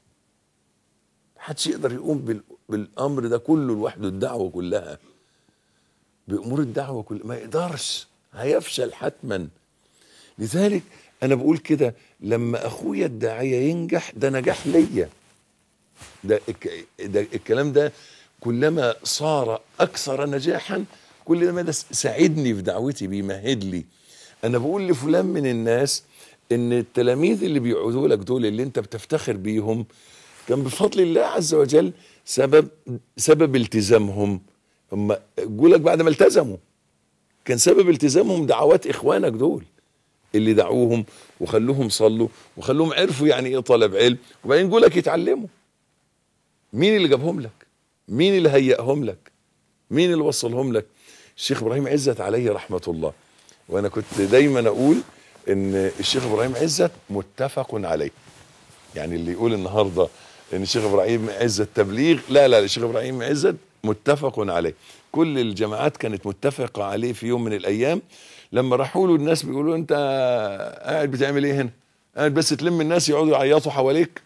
محدش يقدر يقوم بال- بالامر ده كله لوحده الدعوه كلها بامور الدعوه كلها ما يقدرش هيفشل حتما لذلك انا بقول كده لما اخويا الداعيه ينجح ده نجاح ليا ده, الك- ده الكلام ده كلما صار اكثر نجاحا كل ما ده ساعدني في دعوتي بيمهد لي انا بقول لفلان من الناس ان التلاميذ اللي بيقعدوا لك دول اللي انت بتفتخر بيهم كان بفضل الله عز وجل سبب سبب التزامهم هم جولك بعد ما التزموا كان سبب التزامهم دعوات اخوانك دول اللي دعوهم وخلوهم صلوا وخلوهم عرفوا يعني ايه طلب علم وبعدين جولك يتعلموا مين اللي جابهم لك مين اللي هيئهم لك مين اللي وصلهم لك الشيخ ابراهيم عزت عليه رحمه الله وانا كنت دايما اقول ان الشيخ ابراهيم عزت متفق عليه يعني اللي يقول النهارده ان الشيخ ابراهيم عزت تبليغ لا لا الشيخ ابراهيم عزت متفق عليه كل الجماعات كانت متفقه عليه في يوم من الايام لما راحوا له الناس بيقولوا له انت قاعد بتعمل ايه هنا قاعد بس تلم الناس يقعدوا يعيطوا حواليك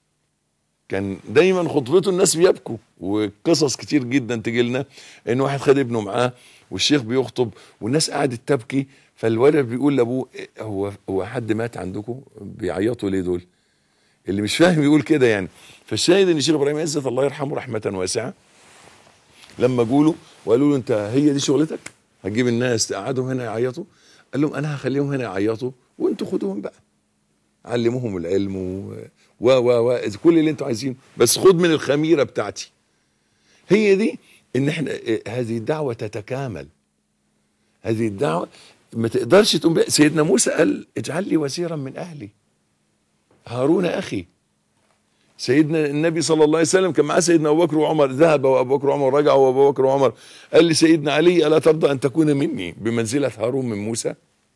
كان دايما خطبته الناس بيبكوا وقصص كتير جدا تجي لنا ان واحد خد ابنه معاه والشيخ بيخطب والناس قعدت تبكي فالولد بيقول لابوه إيه هو هو حد مات عندكم بيعيطوا ليه دول اللي مش فاهم يقول كده يعني فالشاهد ان الشيخ ابراهيم عزت الله يرحمه رحمه واسعه لما جوله وقالوا له انت هي دي شغلتك هتجيب الناس تقعدهم هنا يعيطوا قال لهم انا هخليهم هنا يعيطوا وانتوا خدوهم بقى علموهم العلم و و و و كل اللي انتوا عايزينه بس خد من الخميره بتاعتي هي دي ان احنا اه، هذه الدعوه تتكامل هذه الدعوه ما تقدرش تقوم بها. سيدنا موسى قال اجعل لي وزيرا من اهلي هارون اخي سيدنا النبي صلى الله عليه وسلم كان معاه سيدنا ابو بكر وعمر ذهب وابو بكر وعمر رجعوا وابو بكر وعمر قال لسيدنا علي الا ترضى ان تكون مني بمنزله هارون من موسى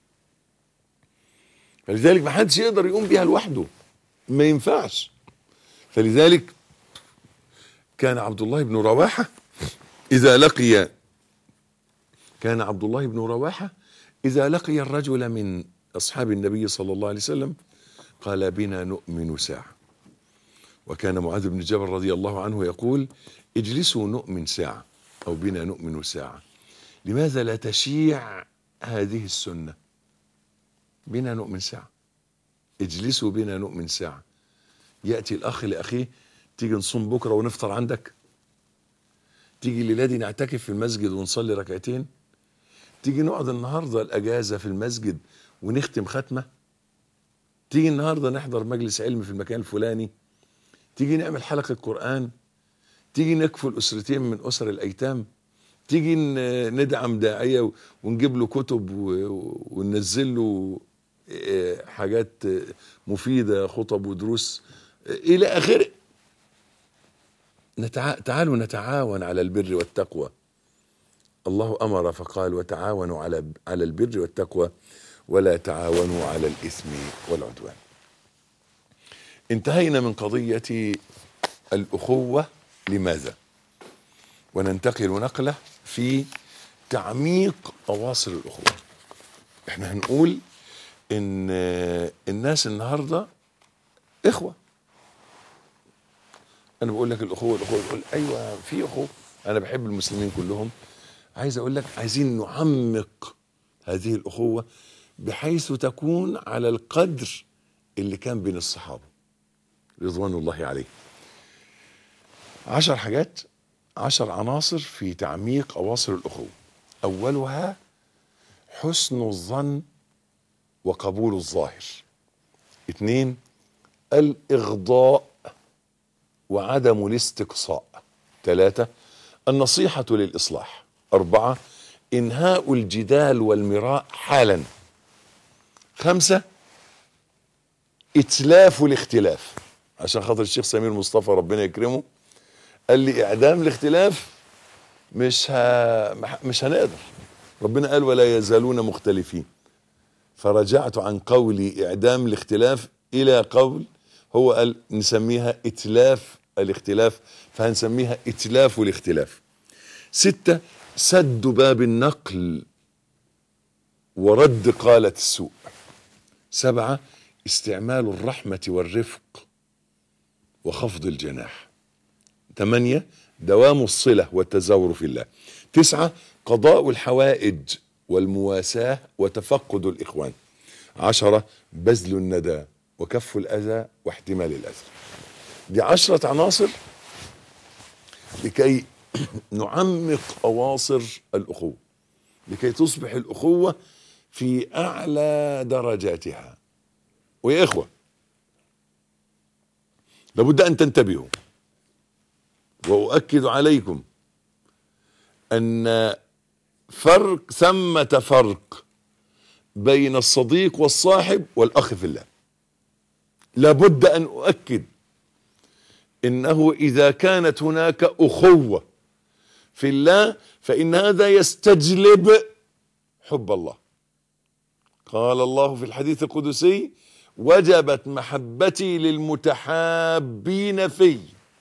فلذلك ما حدش يقدر يقوم بيها لوحده ما ينفعش فلذلك كان عبد الله بن رواحه اذا لقي كان عبد الله بن رواحه اذا لقي الرجل من اصحاب النبي صلى الله عليه وسلم قال بنا نؤمن ساعه وكان معاذ بن جبل رضي الله عنه يقول اجلسوا نؤمن ساعه او بنا نؤمن ساعه لماذا لا تشيع هذه السنة بنا نؤمن ساعة اجلسوا بنا نؤمن ساعة يأتي الأخ لأخيه تيجي نصوم بكرة ونفطر عندك تيجي الليلة دي نعتكف في المسجد ونصلي ركعتين تيجي نقعد النهاردة الأجازة في المسجد ونختم ختمة تيجي النهاردة نحضر مجلس علم في المكان الفلاني تيجي نعمل حلقة قرآن تيجي نكفل أسرتين من أسر الأيتام تيجي ن- ندعم داعية ونجيب له كتب و- وننزل له آه، حاجات آه، مفيدة خطب ودروس آه، إلى آخره نتع... تعالوا نتعاون على البر والتقوى الله أمر فقال وتعاونوا على على البر والتقوى ولا تعاونوا على الإثم والعدوان انتهينا من قضية الأخوة لماذا وننتقل نقلة في تعميق أواصر الأخوة احنا هنقول ان الناس النهاردة إخوة أنا بقول لك الأخوة الأخوة تقول أيوة في أخوة أنا بحب المسلمين كلهم عايز أقول لك عايزين نعمق هذه الأخوة بحيث تكون على القدر اللي كان بين الصحابة رضوان الله عليه عشر حاجات عشر عناصر في تعميق أواصر الأخوة أولها حسن الظن وقبول الظاهر اثنين الإغضاء وعدم الاستقصاء ثلاثة النصيحة للإصلاح أربعة إنهاء الجدال والمراء حالا خمسة إتلاف الاختلاف عشان خاطر الشيخ سمير مصطفى ربنا يكرمه قال لي إعدام الاختلاف مش ها مش هنقدر ربنا قال ولا يزالون مختلفين فرجعت عن قولي إعدام الاختلاف إلى قول هو قال نسميها إتلاف الاختلاف فهنسميها إتلاف الاختلاف ستة سد باب النقل ورد قالة السوء سبعة استعمال الرحمة والرفق وخفض الجناح ثمانية دوام الصلة والتزاور في الله تسعة قضاء الحوائج والمواساة وتفقد الإخوان عشرة بذل الندى وكف الأذى واحتمال الأذى دي عشرة عناصر لكي نعمق أواصر الأخوة لكي تصبح الأخوة في أعلى درجاتها ويا إخوة لابد أن تنتبهوا وأؤكد عليكم أن فرق ثمة فرق بين الصديق والصاحب والأخ في الله لابد أن أؤكد إنه إذا كانت هناك أخوة في الله فإن هذا يستجلب حب الله قال الله في الحديث القدسي وجبت محبتي للمتحابين في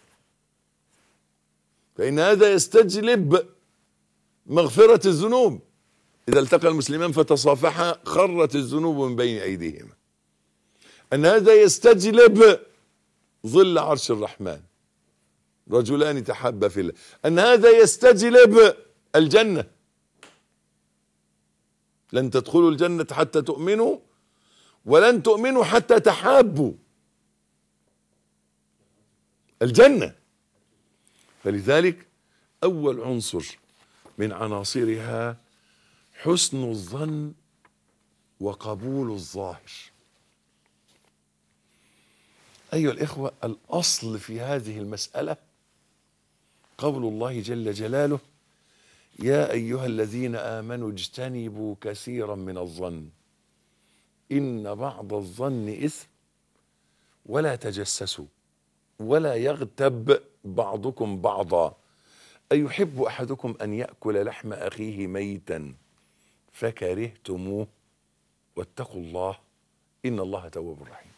فإن هذا يستجلب مغفرة الذنوب إذا التقى المسلمان فتصافحا خرت الذنوب من بين أيديهما أن هذا يستجلب ظل عرش الرحمن رجلان تحابا في الله أن هذا يستجلب الجنة لن تدخلوا الجنة حتى تؤمنوا ولن تؤمنوا حتى تحابوا الجنة فلذلك أول عنصر من عناصرها حسن الظن وقبول الظاهر أيها الإخوة الأصل في هذه المسألة قول الله جل جلاله يا أيها الذين آمنوا اجتنبوا كثيرا من الظن إن بعض الظن إثم ولا تجسسوا ولا يغتب بعضكم بعضا أيحب أحدكم أن يأكل لحم أخيه ميتا فكرهتموه واتقوا الله إن الله تواب رحيم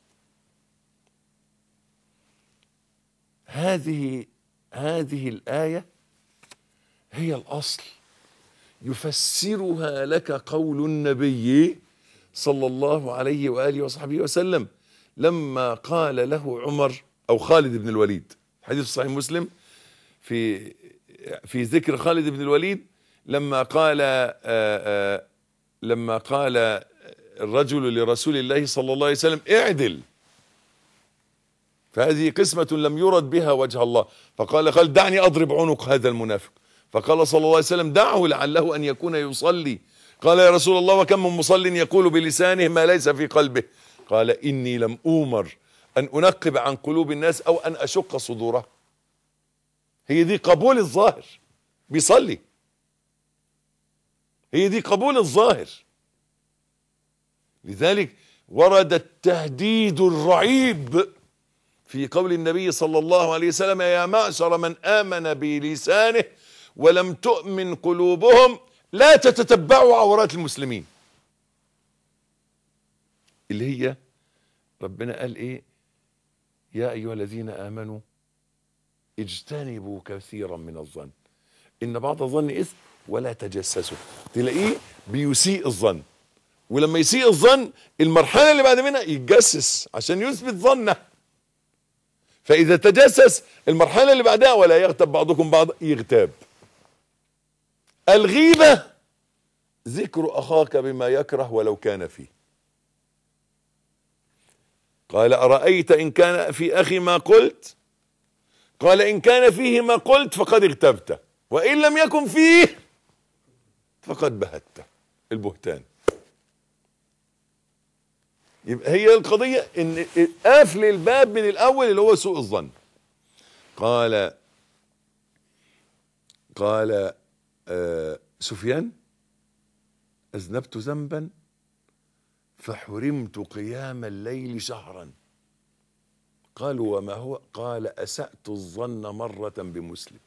هذه هذه الآية هي الأصل يفسرها لك قول النبي صلى الله عليه وآله وصحبه وسلم لما قال له عمر أو خالد بن الوليد حديث صحيح مسلم في في ذكر خالد بن الوليد لما قال آآ آآ لما قال الرجل لرسول الله صلى الله عليه وسلم اعدل فهذه قسمة لم يرد بها وجه الله فقال قال دعني أضرب عنق هذا المنافق فقال صلى الله عليه وسلم دعه لعله أن يكون يصلي قال يا رسول الله وكم من مصل يقول بلسانه ما ليس في قلبه قال إني لم أومر أن أنقب عن قلوب الناس أو أن أشق صدوره هي دي قبول الظاهر بيصلي هي دي قبول الظاهر لذلك ورد التهديد الرعيب في قول النبي صلى الله عليه وسلم يا معشر من آمن بلسانه ولم تؤمن قلوبهم لا تتتبعوا عورات المسلمين اللي هي ربنا قال ايه يا ايها الذين امنوا اجتنبوا كثيرا من الظن ان بعض الظن اثم ولا تجسسوا تلاقيه بيسيء الظن ولما يسيء الظن المرحله اللي بعد منها يتجسس عشان يثبت ظنه فاذا تجسس المرحله اللي بعدها ولا يغتب بعضكم بعض يغتاب الغيبه ذكر اخاك بما يكره ولو كان فيه قال ارايت ان كان في اخي ما قلت قال ان كان فيه ما قلت فقد اغتبته وان لم يكن فيه فقد بهته البهتان يبقى هي القضية ان قافل الباب من الاول اللي هو سوء الظن قال قال آه سفيان اذنبت ذنبا فحرمت قيام الليل شهرا قالوا وما هو قال اسأت الظن مرة بمسلم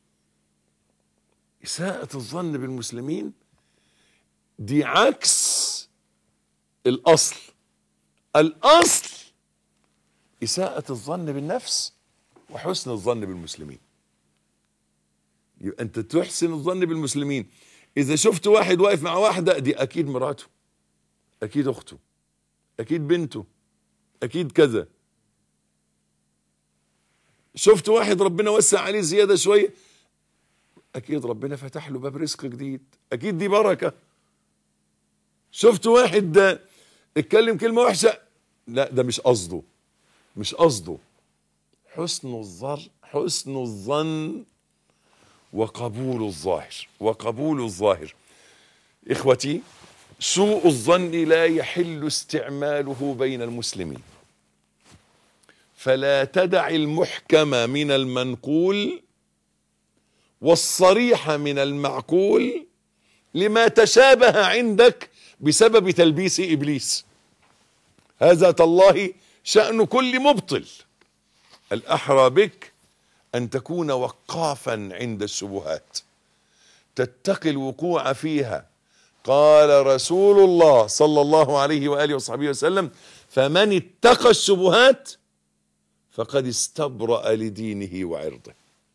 إساءة الظن بالمسلمين دي عكس الأصل الأصل إساءة الظن بالنفس وحسن الظن بالمسلمين يبقى أنت تحسن الظن بالمسلمين إذا شفت واحد واقف مع واحدة دي أكيد مراته أكيد أخته أكيد بنته أكيد كذا شفت واحد ربنا وسع عليه زيادة شوية اكيد ربنا فتح له باب رزق جديد اكيد دي بركه شفت واحد ده اتكلم كلمه وحشه لا ده مش قصده مش قصده حسن الظن حسن الظن وقبول الظاهر وقبول الظاهر اخوتي سوء الظن لا يحل استعماله بين المسلمين فلا تدع المحكم من المنقول والصريح من المعقول لما تشابه عندك بسبب تلبيس ابليس هذا تالله شان كل مبطل الاحرى بك ان تكون وقافا عند الشبهات تتقي الوقوع فيها قال رسول الله صلى الله عليه واله وصحبه وسلم فمن اتقى الشبهات فقد استبرأ لدينه وعرضه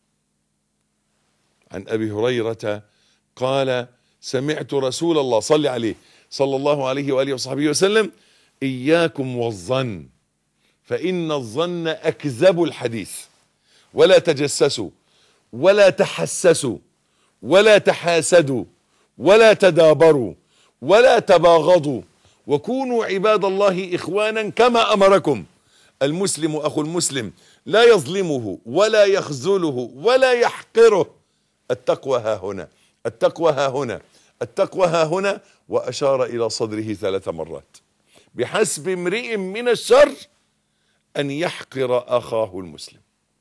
عن ابي هريره قال سمعت رسول الله صلى عليه صلى الله عليه واله وصحبه وسلم اياكم والظن فان الظن اكذب الحديث ولا تجسسوا ولا تحسسوا ولا تحاسدوا ولا تدابروا ولا تباغضوا وكونوا عباد الله اخوانا كما امركم المسلم اخو المسلم لا يظلمه ولا يخذله ولا يحقره التقوى ها هنا التقوى ها هنا التقوى ها هنا واشار الى صدره ثلاث مرات بحسب امرئ من الشر ان يحقر اخاه المسلم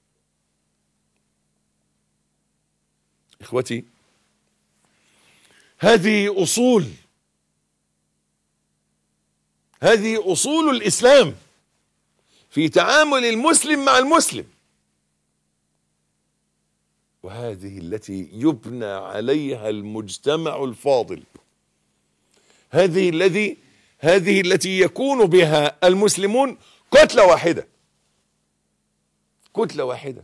اخوتي هذه اصول هذه اصول الاسلام في تعامل المسلم مع المسلم وهذه التي يبنى عليها المجتمع الفاضل هذه الذي هذه التي يكون بها المسلمون كتلة واحدة كتلة واحدة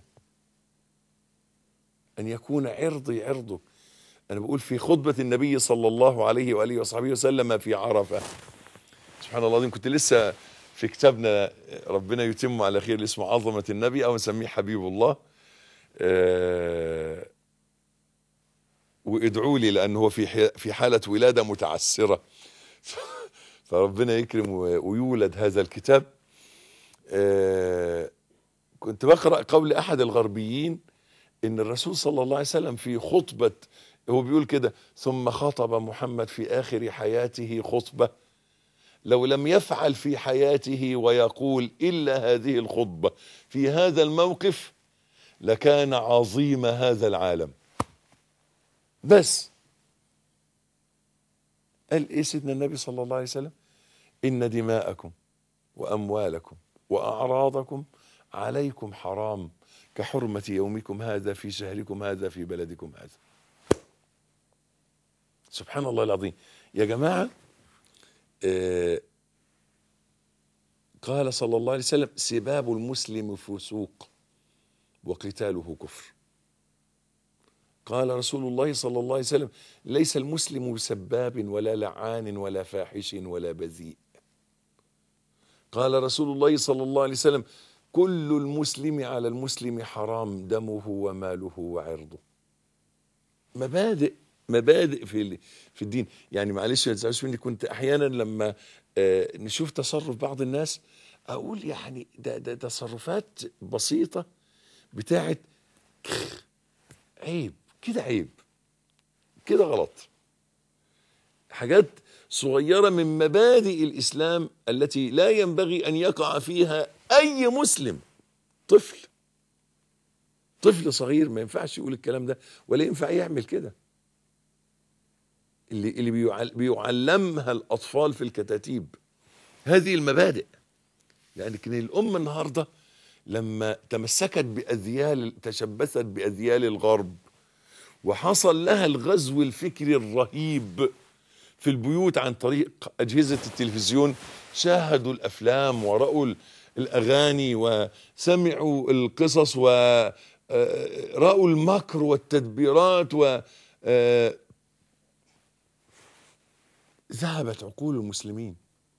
أن يكون عرضي عرضك أنا بقول في خطبة النبي صلى الله عليه وآله وصحبه وسلم في عرفة سبحان الله العظيم كنت لسه في كتابنا ربنا يتم على خير اللي اسمه عظمة النبي أو نسميه حبيب الله آه وادعوا لي لأنه هو في ح- في حالة ولادة متعسرة فربنا يكرم و- ويولد هذا الكتاب آه، كنت بقرأ قول أحد الغربيين إن الرسول صلى الله عليه وسلم في خطبة هو بيقول كده ثم خطب محمد في آخر حياته خطبة لو لم يفعل في حياته ويقول إلا هذه الخطبة في هذا الموقف لكان عظيم هذا العالم بس قال ايه سيدنا النبي صلى الله عليه وسلم ان دماءكم واموالكم واعراضكم عليكم حرام كحرمه يومكم هذا في شهركم هذا في بلدكم هذا سبحان الله العظيم يا جماعه آه قال صلى الله عليه وسلم سباب المسلم فسوق وقتاله كفر قال رسول الله صلى الله عليه وسلم ليس المسلم بسباب ولا لعان ولا فاحش ولا بذيء قال رسول الله صلى الله عليه وسلم كل المسلم على المسلم حرام دمه وماله وعرضه مبادئ مبادئ في ال- في الدين يعني معلش ما تزعلوش مني كنت احيانا لما آه، نشوف تصرف بعض الناس اقول يعني ده ده تصرفات بسيطه بتاعت عيب كده عيب كده غلط حاجات صغيرة من مبادئ الإسلام التي لا ينبغي أن يقع فيها أي مسلم طفل طفل صغير ما ينفعش يقول الكلام ده ولا ينفع يعمل كده اللي اللي بيعل- بيعلمها الأطفال في الكتاتيب هذه المبادئ لكن الأمة النهارده لما تمسكت بأذيال تشبثت بأذيال الغرب وحصل لها الغزو الفكري الرهيب في البيوت عن طريق أجهزة التلفزيون شاهدوا الأفلام ورأوا ال- الأغاني وسمعوا القصص ورأوا المكر والتدبيرات و آه، ذهبت عقول المسلمين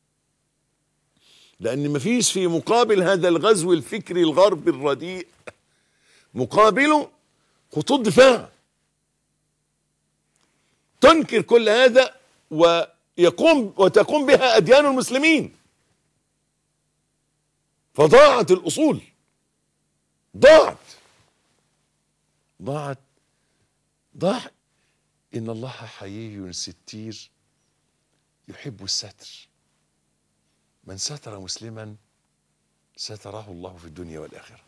لأن مفيش في مقابل هذا الغزو الفكري الغربي الرديء مقابله خطوط دفاع تنكر كل هذا ويقوم وتقوم بها أديان المسلمين فضاعت الأصول ضاعت ضاعت ضاع إن الله حيي ستير يحب الستر من ستر مسلما ستره الله في الدنيا والآخرة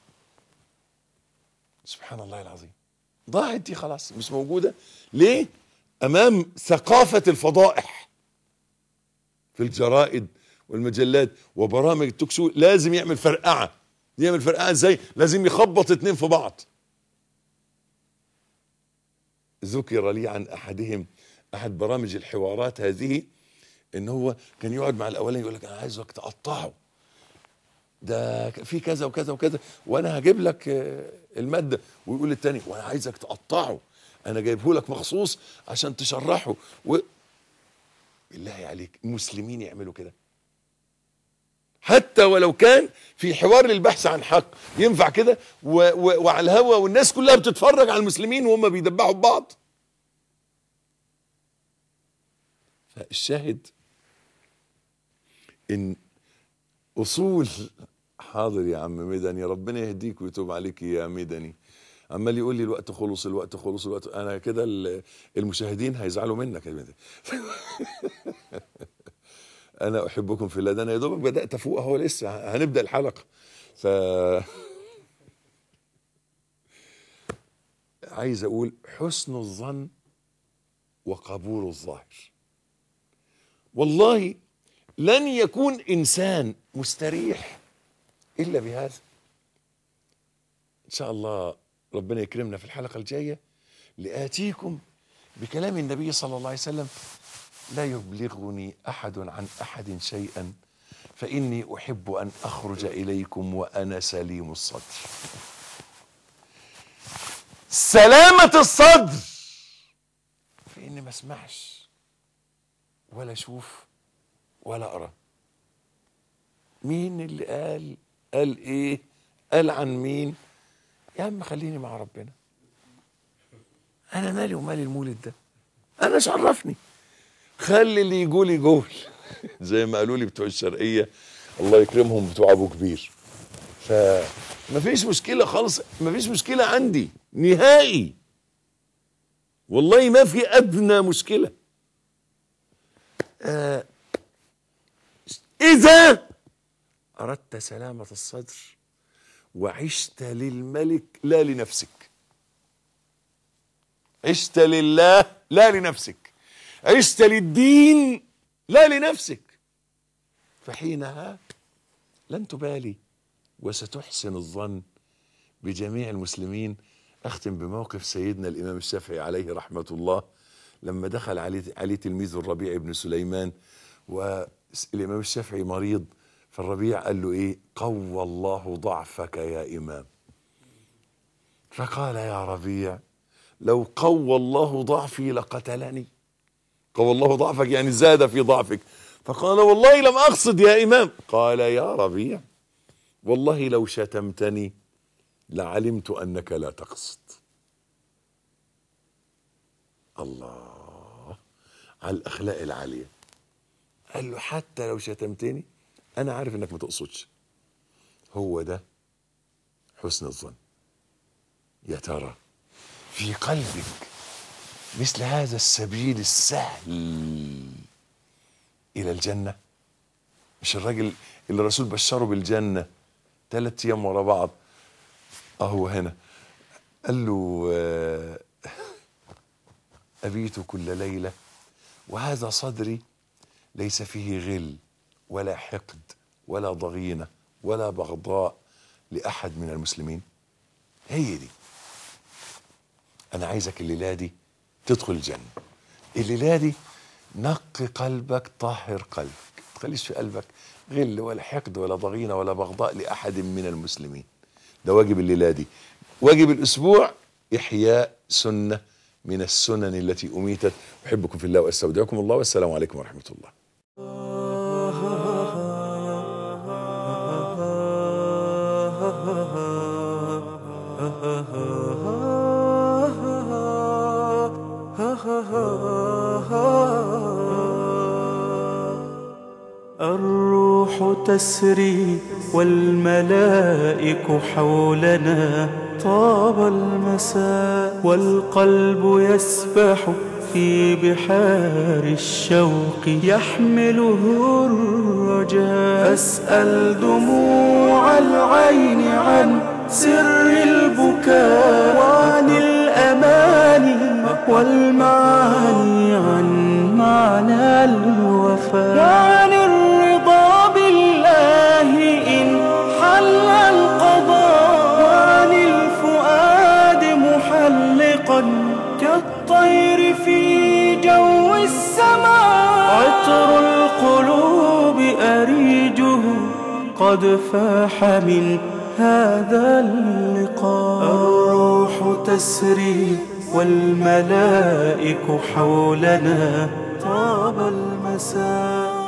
سبحان الله العظيم ضاعت دي خلاص مش موجودة ليه أمام ثقافة الفضائح في الجرائد والمجلات وبرامج التوك شو لازم يعمل فرقعة يعمل فرقعة ازاي لازم يخبط اتنين في بعض ذكر لي عن أحدهم أحد برامج الحوارات هذه ان هو كان يقعد مع الاولاني يقول لك انا عايزك تقطعه ده في كذا وكذا وكذا وانا هجيب لك آه، الماده ويقول للتاني وانا عايزك تقطعه انا جايبه لك مخصوص عشان تشرحه و... بالله عليك المسلمين يعملوا كده حتى ولو كان في حوار للبحث عن حق ينفع كده و... و... وعلى الهوا والناس كلها بتتفرج على المسلمين وهم بيدبحوا ببعض فالشاهد ان اصول حاضر يا عم مدني ربنا يهديك ويتوب عليك يا مدني عمال يقول لي الوقت خلص الوقت خلص الوقت انا كده ال- المشاهدين هيزعلوا منك يا مدني انا احبكم في الله ده انا يا دوبك بدات افوق اهو لسه هنبدا الحلقه ف عايز اقول حسن الظن وقبول الظاهر والله لن يكون انسان مستريح الا بهذا ان شاء الله ربنا يكرمنا في الحلقه الجايه لاتيكم بكلام النبي صلى الله عليه وسلم لا يبلغني احد عن احد شيئا فاني احب ان اخرج اليكم وانا سليم الصدر سلامه الصدر في اني ما اسمعش ولا اشوف ولا اقرا مين اللي قال قال ايه قال عن مين يا عم خليني مع ربنا انا مالي ومال المولد ده انا ايش عرفني خلي اللي يقول يقول زي ما قالوا لي بتوع الشرقيه الله يكرمهم بتوع ابو كبير فمفيش مشكله خالص مفيش مشكله عندي نهائي والله ما في ادنى مشكله آه اذا اردت سلامه الصدر وعشت للملك لا لنفسك عشت لله لا لنفسك عشت للدين لا لنفسك فحينها لن تبالي وستحسن الظن بجميع المسلمين اختم بموقف سيدنا الامام الشافعي عليه رحمه الله لما دخل عليه عليه تلميذه الربيع بن سليمان والامام الشافعي مريض فالربيع قال له ايه قوى الله ضعفك يا امام فقال يا ربيع لو قوى الله ضعفي لقتلني قوى الله ضعفك يعني زاد في ضعفك فقال والله لم اقصد يا امام قال يا ربيع والله لو شتمتني لعلمت انك لا تقصد الله على الاخلاق العاليه قال له حتى لو شتمتني انا عارف انك ما تقصدش هو ده حسن الظن يا ترى في قلبك مثل هذا السبيل السهل الى الجنه مش الراجل اللي الرسول بشره بالجنه ثلاث ايام ورا بعض اهو هنا قال له آه، ابيت كل ليله وهذا صدري ليس فيه غل ولا حقد ولا ضغينه ولا بغضاء لاحد من المسلمين هي دي انا عايزك الليله دي تدخل الجنه الليله دي نقي قلبك طهر قلبك ما تخليش في قلبك غل ولا حقد ولا ضغينه ولا بغضاء لاحد من المسلمين ده واجب الليله دي واجب الاسبوع احياء سنه من السنن التي اميتت احبكم في الله واستودعكم الله والسلام عليكم ورحمه الله الروح تسري والملائك حولنا طاب المساء والقلب يسبح في بحار الشوق يحمله الرجاء أسأل دموع العين عن سر البكاء وعن الأماني والمعاني عن معنى الوفاء وعن الرضا بالله إن حل القضاء وعن الفؤاد محلقا كالطير في جو السماء عطر القلوب أريجه قد فاح من هذا اللقاء الروح تسري والملائك حولنا طاب المساء